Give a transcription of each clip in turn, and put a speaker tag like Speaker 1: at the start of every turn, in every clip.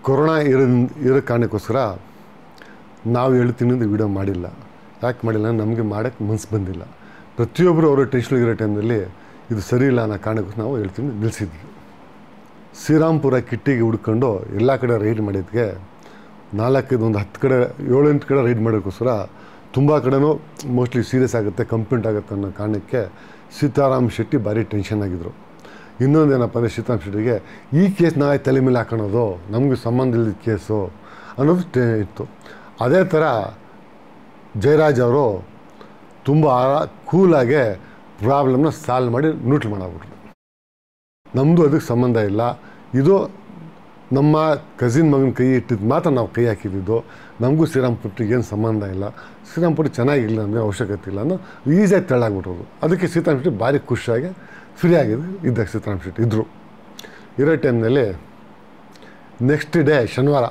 Speaker 1: Corona ಇರೋ ಇರೋ ಕಾರಣಕ್ಕೋಸ್ಕರ ನಾವು ಹೇಳ್ತೀನಿ ಅಂತ ವೀಡಿಯೋ ಮಾಡಿಲ್ಲ ಯಾಕೆ ಮಾಡಿಲ್ಲ ನಮಗೆ ಮಾಡೋಕ್ಕೆ ಮನ್ಸು ಬಂದಿಲ್ಲ ಪ್ರತಿಯೊಬ್ಬರು ಅವರು ಟೆನ್ಷನ್ ಇರೋ ಟೈಮ್ನಲ್ಲಿ ಇದು ಸರಿ ಇಲ್ಲ ಅನ್ನೋ ಕಾರಣಕ್ಕೋಸ್ಕರ ನಾವು ಹೇಳ್ತೀನಿ ನಿಲ್ಲಿಸಿದ್ವಿ ಶ್ರೀರಾಮ್ಪುರ ಕಿಟ್ಟಿಗೆ ಹುಡ್ಕೊಂಡು ಎಲ್ಲ ಕಡೆ ರೈಡ್ ಮಾಡಿದ್ಗೆ ನಾಲ್ಕೈದು ಒಂದು ಹತ್ತು ಕಡೆ ಏಳೆಂಟು ಕಡೆ ರೈಡ್ ಮಾಡೋಕ್ಕೋಸ್ಕರ ತುಂಬ ಕಡೆನೂ ಮೋಸ್ಟ್ಲಿ ಸೀರಿಯಸ್ ಆಗುತ್ತೆ ಕಂಪ್ಲೇಂಟ್ ಆಗುತ್ತೆ ಅನ್ನೋ ಕಾರಣಕ್ಕೆ ಸೀತಾರಾಮ್ ಶೆಟ್ಟಿ ಭಾರಿ ಟೆನ್ಷನ್ ಆಗಿದ್ದರು ಇನ್ನೊಂದೇನಪ್ಪ ಅಂದರೆ ಸೀತಾರಾಮ್ ಶೆಟ್ಟಿಗೆ ಈ ಕೇಸ್ ನಾವೇ ತಲೆ ಮೇಲೆ ಹಾಕೊಳೋದು ನಮಗೆ ಸಂಬಂಧ ಇಲ್ಲದ ಕೇಸು ಅನ್ನೋದು ಟೆ ಇತ್ತು ಅದೇ ಥರ ಜಯರಾಜ್ ಅವರು ತುಂಬ ಕೂಲಾಗೆ ಪ್ರಾಬ್ಲಮ್ನ ಸಾಲ್ವ್ ಮಾಡಿ ನ್ಯೂಟ್ಲ್ ಮಾಡಾಕ್ಬಿಟ್ರು ನಮ್ಮದು ಅದಕ್ಕೆ ಸಂಬಂಧ ಇಲ್ಲ ಇದು ನಮ್ಮ ಕಸಿನ್ ಮಗನ ಕೈ ಇಟ್ಟಿದ್ದು ಮಾತ್ರ ನಾವು ಕೈ ಹಾಕಿದ್ದು ನಮಗೂ ಶ್ರೀರಾಮ್ಪುಟ್ಟಿಗೆ ಏನು ಸಂಬಂಧ ಇಲ್ಲ ಶ್ರೀರಾಮ್ಪುಟ್ಟಿ ಚೆನ್ನಾಗಿಲ್ಲ ಅಂದರೆ ಅವಶ್ಯಕತೆ ಇಲ್ಲ ಅನ್ನೋ ಈಸಿಯಾಗಿ ತೆಳ್ಳಾಗ್ಬಿಟ್ರೋದು ಅದಕ್ಕೆ ಸೀತಾರಾಮ್ ಶೆಟ್ಟಿ ಭಾರಿ ಖುಷಿಯಾಗಿ ಫ್ರೀ ಆಗಿದೆ ಇದ್ದಾಗ ಸೀತಾರಾಮ್ ಶೆಟ್ಟಿ ಇದ್ದರು ಇರೋ ಟೈಮ್ನಲ್ಲಿ ನೆಕ್ಸ್ಟ್ ಡೇ ಶನಿವಾರ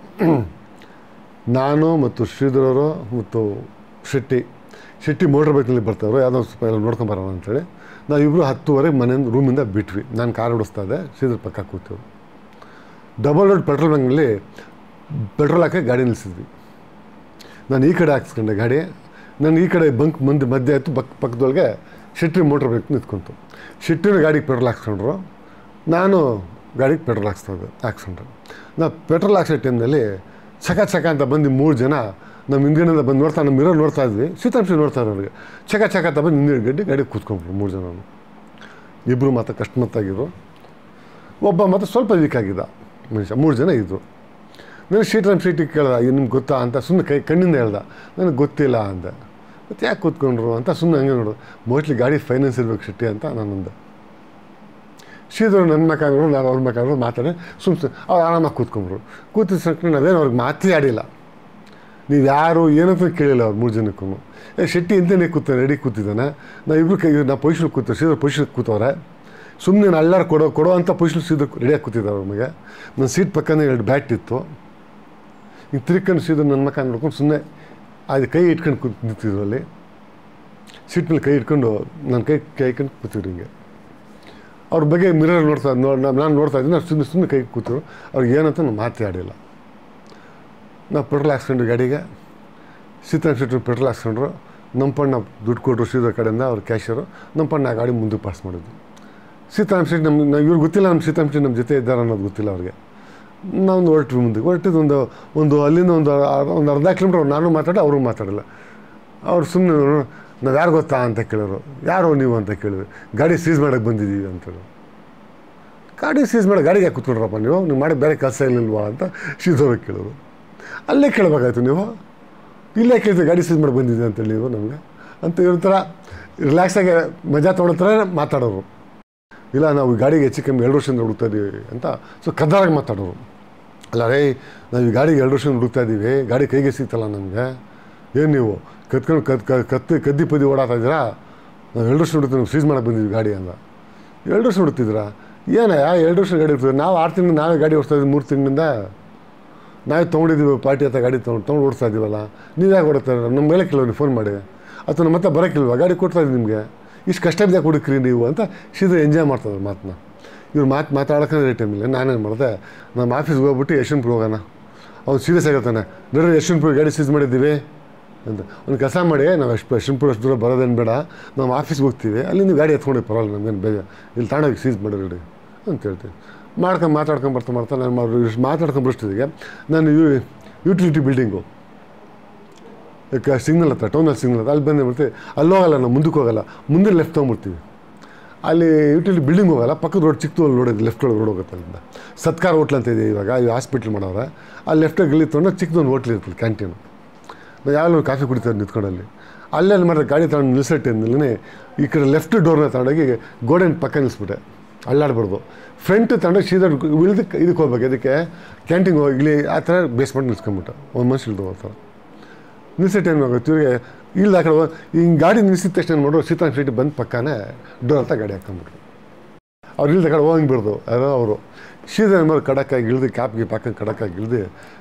Speaker 1: ನಾನು ಮತ್ತು ಶ್ರೀಧರವರು ಮತ್ತು ಶೆಟ್ಟಿ ಶೆಟ್ಟಿ ಮೋಟ್ರ್ ಬೈಕ್ನಲ್ಲಿ ಬರ್ತಾರೋ ಯಾವುದೋ ಸ್ವಲ್ಪ ಎಲ್ಲ ನೋಡ್ಕೊಂಬರೋಣ ಅಂತೇಳಿ ನಾವು ಇಬ್ಬರು ಹತ್ತುವರೆಗೆ ಮನೆಯಿಂದ ರೂಮಿಂದ ಬಿಟ್ವಿ ನಾನು ಕಾರ್ ಓಡಿಸ್ತಾ ಇದ್ದೆ ಶ್ರೀಧರ್ ಪಕ್ಕ ಕೂತೀವಿ ಡಬಲ್ ರೋಡ್ ಪೆಟ್ರೋಲ್ ಬಂಕ್ನಲ್ಲಿ ಪೆಟ್ರೋಲ್ ಹಾಕಿ ಗಾಡಿ ನಿಲ್ಲಿಸಿದ್ವಿ ನಾನು ಈ ಕಡೆ ಹಾಕ್ಸ್ಕೊಂಡೆ ಗಾಡಿ ನಾನು ಈ ಕಡೆ ಬಂಕ್ ಮುಂದೆ ಮಧ್ಯೆ ಆಯಿತು ಬಕ್ ಪಕ್ಕದೊಳಗೆ ಶೆಟ್ಟಿ ಮೋಟ್ರ್ ಬೈಕ್ ನಿಂತ್ಕೊಂತು ಶೆಟ್ಟಿನ ಗಾಡಿಗೆ ಪೆಟ್ರೋಲ್ ಹಾಕ್ಸ್ಕೊಂಡ್ರು ನಾನು ಗಾಡಿಗೆ ಪೆಟ್ರೋಲ್ ಹಾಕ್ಸ್ತಾ ಇದ್ದೆ ಹಾಕ್ಸ್ಕೊಂಡ್ರೆ ನಾ ಪೆಟ್ರೋಲ್ ಹಾಕ್ಸೋ ಟೈಮ್ನಲ್ಲಿ ಚಕ ಚಕ ಅಂತ ಬಂದು ಮೂರು ಜನ ನಮ್ಮ ಹಿಂದಿನಿಂದ ಬಂದು ನೋಡ್ತಾ ನಮ್ಮ ಇರೋ ನೋಡ್ತಾ ಇದ್ವಿ ಸೀತಾಂಶ ನೋಡ್ತಾ ಇರೋರಿಗೆ ಚಕ ಚಕ ಅಂತ ಬಂದು ಹಿಂದಿನ ಗಡ್ಡಿ ಗಾಡಿಗೆ ಕೂತ್ಕೊಂಡ್ರು ಮೂರು ಜನ ಇಬ್ಬರು ಮಾತ್ರ ಕಷ್ಟಮತ್ತಾಗಿದ್ರು ಒಬ್ಬ ಮಾತ್ರ ಸ್ವಲ್ಪ ವೀಕ್ ಆಗಿದ್ದ ಮನುಷ್ಯ ಮೂರು ಜನ ಇದ್ದರು ನನಗೆ ಶೀಟ್ರಾಮ್ ಶೀಟಿಗೆ ಕೇಳ್ದ ಇದು ನಿಮ್ಗೆ ಗೊತ್ತಾ ಅಂತ ಸುಮ್ಮನೆ ಕೈ ಕಣ್ಣಿಂದ ಹೇಳ್ದ ನನಗೆ ಗೊತ್ತಿಲ್ಲ ಅಂದೆ ಮತ್ತು ಯಾಕೆ ಕೂತ್ಕೊಂಡ್ರು ಅಂತ ಸುಮ್ಮನೆ ಹಂಗೆ ನೋಡು ಮೋಸ್ಟ್ಲಿ ಗಾಡಿ ಫೈನಾನ್ಸ್ ಇರ್ಬೇಕು ಶೆಟ್ಟಿ ಅಂತ ನಾನಂದೆ ಶ್ರೀಧರು ನನ್ನ ಮಕ್ಕಳು ನಾನು ಅವ್ರ ಮಕ್ಕಳು ಮಾತಾಡಿ ಸುಮ್ಮ ಅವ್ರು ಆರಾಮಾಗಿ ಕೂತ್ಕೊಂಡ್ರು ಕೂತಿದ ತಕ್ಷಣ ನಾವೇನು ಅವ್ರಿಗೆ ಮಾತೇ ಆಡಿಲ್ಲ ನೀವು ಯಾರು ಏನಂತ ಕೇಳಿಲ್ಲ ಅವ್ರು ಮೂರು ಜನಕ್ಕೂ ಏ ಶೆಟ್ಟಿ ಇಂತನೇ ಕೂತ ರೆಡಿ ಕೂತಿದ್ದಾನೆ ನಾವು ಇಬ್ರು ಕೈ ನಾ ಪೊಸಿಷನ್ ಕೂತ ಶ್ರೀಧರ್ ಪೊಸಿಷನ್ ಕೂತವ್ರೆ ಸುಮ್ಮನೆ ನಾನು ಎಲ್ಲರೂ ಕೊಡೋ ಕೊಡೋ ಅಂತ ಪೊಸಿಷನ್ ಶ್ರೀಧರ್ ರೆಡಿಯಾಗಿ ಕೂತಿದ್ದಾರೆ ನಮಗೆ ನನ್ನ ಸೀಟ್ ಪಕ್ಕನೇ ಎರಡು ಬ್ಯಾಟ್ ಇತ್ತು ಹಿಂಗೆ ತಿರ್ಕೊಂಡು ಶ್ರೀಧರ್ ನನ್ನ ಮಕ್ಕ ನೋಡ್ಕೊಂಡು ಸುಮ್ಮನೆ ಅದು ಕೈ ಇಟ್ಕೊಂಡು ಕೂತ್ ನಿಂತಿದ್ರು ಅಲ್ಲಿ ಸೀಟ್ ಮೇಲೆ ಕೈ ಇಟ್ಕೊಂಡು ನನ್ನ ಕೈ ಕೈ ಇಟ್ಕೊಂಡು ಕೂತಿದ್ರು ಹಿಂಗೆ ಅವ್ರ ಬಗ್ಗೆ ಮಿರರ್ ನೋಡ್ತಾ ನೋಡಿ ನಾನು ನೋಡ್ತಾ ಇದ್ದೀನಿ ಅವ್ರು ಸುಮ್ಮನೆ ಸುಮ್ಮನೆ ಕೈ ಕೂತರು ಅವ್ರಿಗೆ ಏನಂತ ನಾನು ಮಾತೇ ಆಡಿಲ್ಲ ನಾವು ಪೆಟ್ರೋಲ್ ಹಾಕ್ಸ್ಕೊಂಡ್ರು ಗಾಡಿಗೆ ಸೀತಾರಾಮ್ ಶೆಟ್ರು ಪೆಟ್ರೋಲ್ ಹಾಕ್ಸ್ಕೊಂಡ್ರು ನಮ್ಮ ಪಣ್ಣ ದುಡ್ಡು ಕೊಟ್ಟರು ಸೀದಾ ಕಡೆಯಿಂದ ಅವ್ರ ಕ್ಯಾಶರು ನಮ್ಮ ಪಣ್ಣ ಆ ಗಾಡಿ ಮುಂದೆ ಪಾಸ್ ಮಾಡಿದ್ವಿ ಸೀತಾರಾಮ್ ಶೆಟ್ಟಿ ನಮ್ಮ ನಾವು ಇವ್ರು ಗೊತ್ತಿಲ್ಲ ನಮ್ಮ ಸೀತಾರಾಮ್ ಶೆಟ್ಟಿ ನಮ್ಮ ಜೊತೆ ಇದ್ದಾರೆ ಅನ್ನೋದು ಗೊತ್ತಿಲ್ಲ ಅವ್ರಿಗೆ ನಾವು ಹೊರಟ್ವಿ ಮುಂದೆ ಹೊರಟಿದ್ದು ಒಂದು ಒಂದು ಅಲ್ಲಿಂದ ಒಂದು ಅರ್- ಒಂದು ಅರ್ಧ ಕಿಲೋಮೀಟ್ರ್ ಅವ್ರು ನಾನು ಮಾತಾಡಿ ಅವರು ಮಾತಾಡಿಲ್ಲ ಅವ್ರು ಸುಮ್ಮನೆ ನಾವು ಯಾರು ಗೊತ್ತಾ ಅಂತ ಕೇಳೋರು ಯಾರು ನೀವು ಅಂತ ಕೇಳಿದ್ರು ಗಾಡಿ ಸೀಸ್ ಮಾಡೋಕ್ಕೆ ಬಂದಿದ್ದೀವಿ ಅಂತೇಳಿ ಗಾಡಿ ಸೀಸ್ ಮಾಡಿ ಗಾಡಿಗೆ ಯಾಕೆ ಕೂತ್ಕೊಂಡ್ರಪ್ಪ ನೀವು ನೀವು ಮಾಡಿ ಬೇರೆ ಕೆಲಸ ಇಲ್ಲಿಲ್ವಾ ಅಂತ ಶ್ರೀಧವ್ರಿಗೆ ಕೇಳೋರು ಅಲ್ಲೇ ಕೇಳಬೇಕಾಯ್ತು ನೀವು ಇಲ್ಲೇ ಕೇಳ್ತೀವಿ ಗಾಡಿ ಸೀಸ್ ಮಾಡಿ ಬಂದಿದ್ದೀವಿ ಅಂತೇಳಿ ನೀವು ನಮಗೆ ಅಂತ ಇವ್ರ ಥರ ರಿಲ್ಯಾಕ್ಸಾಗಿ ಮಜಾ ತೊಗೊಳೋ ಥರ ಮಾತಾಡೋರು ಇಲ್ಲ ನಾವು ಈ ಗಾಡಿಗೆ ಹೆಚ್ಚು ಕಮ್ಮಿ ಎರಡು ವರ್ಷದಿಂದ ಹುಡುಕ್ತಾ ಇದ್ದೀವಿ ಅಂತ ಸೊ ಕದ್ದಾರಾಗಿ ಮಾತಾಡೋರು ಅಲ್ಲ ರೇ ನಾವು ಈ ಗಾಡಿಗೆ ಎರಡು ವರ್ಷದಿಂದ ಹುಡುಕ್ತಾ ಇದ್ದೀವಿ ಗಾಡಿ ಕೈಗೆ ಸಿಗ್ತಲ್ಲ ನಮಗೆ ಏನು ನೀವು ಕತ್ಕೊಂಡು ಕತ್ ಕ- ಕತ್ತಿ ಕದ್ದಿ ಪದಿ ಓಡಾಡ್ತಾ ಇದ್ದೀರಾ ನಾವು ಎರಡು ವರ್ಷ ಹುಡುಕ್ತೀವಿ ನಾವು ಸೀಸ್ ಮಾಡಕ್ಕೆ ಬಂದಿದ್ವಿ ಗಾಡಿ ಅಂದ ಎರಡು ವರ್ಷ ಹುಡುಕ್ತಿದ್ದೀರಾ ಏನಯ್ಯ ಎರಡು ವರ್ಷ ಗಾಡಿ ಇರ್ತದೆ ನಾವು ಆರು ತಿಂಗಳು ನಾವೇ ಗಾಡಿ ಓಡಿಸ್ತಾ ಇದ್ದೀವಿ ಮೂರು ತಿಂಗಳಿಂದ ನಾವೇ ತೊಗೊಂಡಿದ್ದೀವಿ ಪಾರ್ಟಿ ಹತ್ರ ಗಾಡಿ ತೊಗೊಂಡು ತೊಗೊಂಡು ಓಡಿಸ್ತಾ ಇದ್ದೀವಲ್ಲ ನೀವು ಯಾಕೆ ಓಡಿಸ್ತಾ ನಮ್ಮ ಮೇಲೆ ಕೆಲವು ನೀವು ಫೋನ್ ಮಾಡಿ ಅಥವಾ ನಮ್ಮ ಹತ್ರ ಬರೋಕ್ಕಿಲ್ವಾ ಗಾಡಿ ಕೊಡ್ತಾ ಇದ್ದೀವಿ ನಿಮಗೆ ಇಷ್ಟು ಕಷ್ಟ ಬಿದ್ದಾಗ ಹುಡುಕ್ರಿ ನೀವು ಅಂತ ಸೀದಾ ಎಂಜಾಯ್ ಮಾಡ್ತಾರೆ ಮಾತನ್ನ ಇವ್ರು ಮಾತು ಮಾತಾಡೋಕೆ ಟೈಮಿಲ್ಲ ನಾನೇನು ಮಾಡಿದೆ ನಮ್ಮ ಆಫೀಸ್ಗೆ ಹೋಗ್ಬಿಟ್ಟು ಯಶವಂತಪುರ ಹೋಗೋಣ ಅವ್ನು ಸೀರಿಯಸ್ ಆಗಿರ್ತಾನೆ ಬೇರೆ ಯಶವಂತಪುರ ಗಾಡಿ ಸೀಸ್ ಮಾಡಿದ್ದೀವಿ ಅಂತ ಒಂದು ಕೆಲಸ ಮಾಡಿ ನಾವು ಎಷ್ಟು ಯಶವಂತಪುರ ಅಷ್ಟು ದೂರ ಬರೋದೇನು ಬೇಡ ನಾವು ಆಫೀಸ್ಗೆ ಹೋಗ್ತೀವಿ ಅಲ್ಲಿ ನೀವು ಗಾಡಿ ಎತ್ಕೊಂಡು ಪರವಾಗಿಲ್ಲ ನಮಗೇನು ಬೇಗ ಇಲ್ಲಿ ತಗೊಂಡೋಗಿ ಸೀಸ್ ಮಾಡಿ ಗಾಡಿ ಅಂತ ಹೇಳ್ತೀವಿ ಮಾಡ್ಕೊಂಡು ಮಾತಾಡ್ಕೊಂಡು ಬರ್ತಾ ಮಾಡ್ತಾ ನಾನು ಅವ್ರು ಇಷ್ಟು ಮಾತಾಡ್ಕೊಂಡು ಬರೋಷ್ಟಿಗೆ ನಾನು ಯು ಯುಟಿಲಿಟಿ ಬಿಲ್ಡಿಂಗು ಸಿಗ್ನಲ್ ಹತ್ರ ಟೌನಲ್ಲಿ ಸಿಗ್ನಲ್ ಹತ್ರ ಅಲ್ಲಿ ಬಂದು ಬರ್ತೀವಿ ಅಲ್ಲಿ ಹೋಗಲ್ಲ ನಾವು ಮುಂದಕ್ಕೆ ಹೋಗಲ್ಲ ಮುಂದೆ ಲೆಫ್ಟ್ ತೊಗೊಂಬಿಡ್ತೀವಿ ಅಲ್ಲಿ ಯುಟಿಲಿಟಿ ಬಿಲ್ಡಿಂಗ್ ಹೋಗಲ್ಲ ಪಕ್ಕದ ರೋಡ್ ಚಿಕ್ಕದು ಅಲ್ಲಿ ನೋಡೋದು ಲೆಫ್ಟ್ ಒಳಗೆ ರೋಡ್ ಹೋಗುತ್ತೆ ಅಲ್ಲಿಂದ ಸತ್ಕಾರ ಹೋಟ್ಲ್ ಅಂತ ಇದೆ ಇವಾಗ ಈ ಹಾಸ್ಪಿಟ್ಲ್ ಮಾಡೋರೆ ಅಲ್ಲಿ ಲೆಫ್ಟಾಗಿ ಇಲ್ಲಿ ತೊಗೊಂಡು ಚಿಕ್ಕದೊಂದು ಹೋಟ್ಲ್ ಇರ್ತದೆ ಕ್ಯಾಂಟೀನು ನಾವು ಯಾವಾಗಲೂ ಕಾಫಿ ಕುಡಿತಾರೆ ನಿಂತ್ಕೊಂಡಲ್ಲಿ ಅಲ್ಲೆಲ್ಲಿ ಮಾಡಿದ್ರೆ ಗಾಡಿ ತಗೊಂಡು ನಿಲ್ಸೋ ಟೈಮ್ನಲ್ಲಿ ಈ ಕಡೆ ಲೆಫ್ಟ್ ಡೋರ್ನ ತಗೊಂಡೋಗಿ ಗೋಡೆನ ಪಕ್ಕ ನಿಲ್ಲಿಸ್ಬಿಟ್ಟೆ ಅಲ್ಲಾಡ್ಬಾರ್ದು ಫ್ರಂಟ್ ತಗೊಂಡೋಗಿ ಸೀದಾ ಇಳಿದಕ್ಕೆ ಇದಕ್ಕೆ ಹೋಗ್ಬೇಕು ಅದಕ್ಕೆ ಕ್ಯಾಂಟೀನ್ ಹೋಗಿ ಇಲ್ಲಿ ಆ ಥರ ಬೇಸ್ಮೆಂಟ್ ನಿಲ್ಸ್ಕೊಂಬಿಟ್ಟೆ ಒಂದು ಮನುಷ್ಯ ಇಳ್ದು ಹೋಗ್ತಾರೆ ನಿಲ್ಸೋ ಟೈಮ್ ಆಗುತ್ತೆ ಇವ್ರಿಗೆ ಇಲ್ದ ಆ ಕಡೆ ಹೋಗ್- ಹಿಂಗೆ ಗಾಡಿ ನಿಲ್ಸಿದ ತಕ್ಷಣ ನೋಡೋ ಸೀತಾರಾಮ್ ಶೆಟ್ಟಿ ಬಂದು ಪಕ್ಕನೇ ಡೋರ್ ಅಂತ ಗಾಡಿ ಹಾಕೊಂಡ್ಬಿಟ್ರು ಅವ್ರು ಇಲ್ದ ಕಡೆ ಹೋಗಂಗೆ ಬಿಡ್ದು ಯಾರೋ ಅವರು ಸೀದಾ ಮೇಲೆ ಕಡಕ್ಕಾಗಿ ಇಳಿದು ಕ್ಯಾಪ್ಗೆ ಪಕ್ಕ ಕಡಕ್ಕಾಗಿ ಇಳಿದು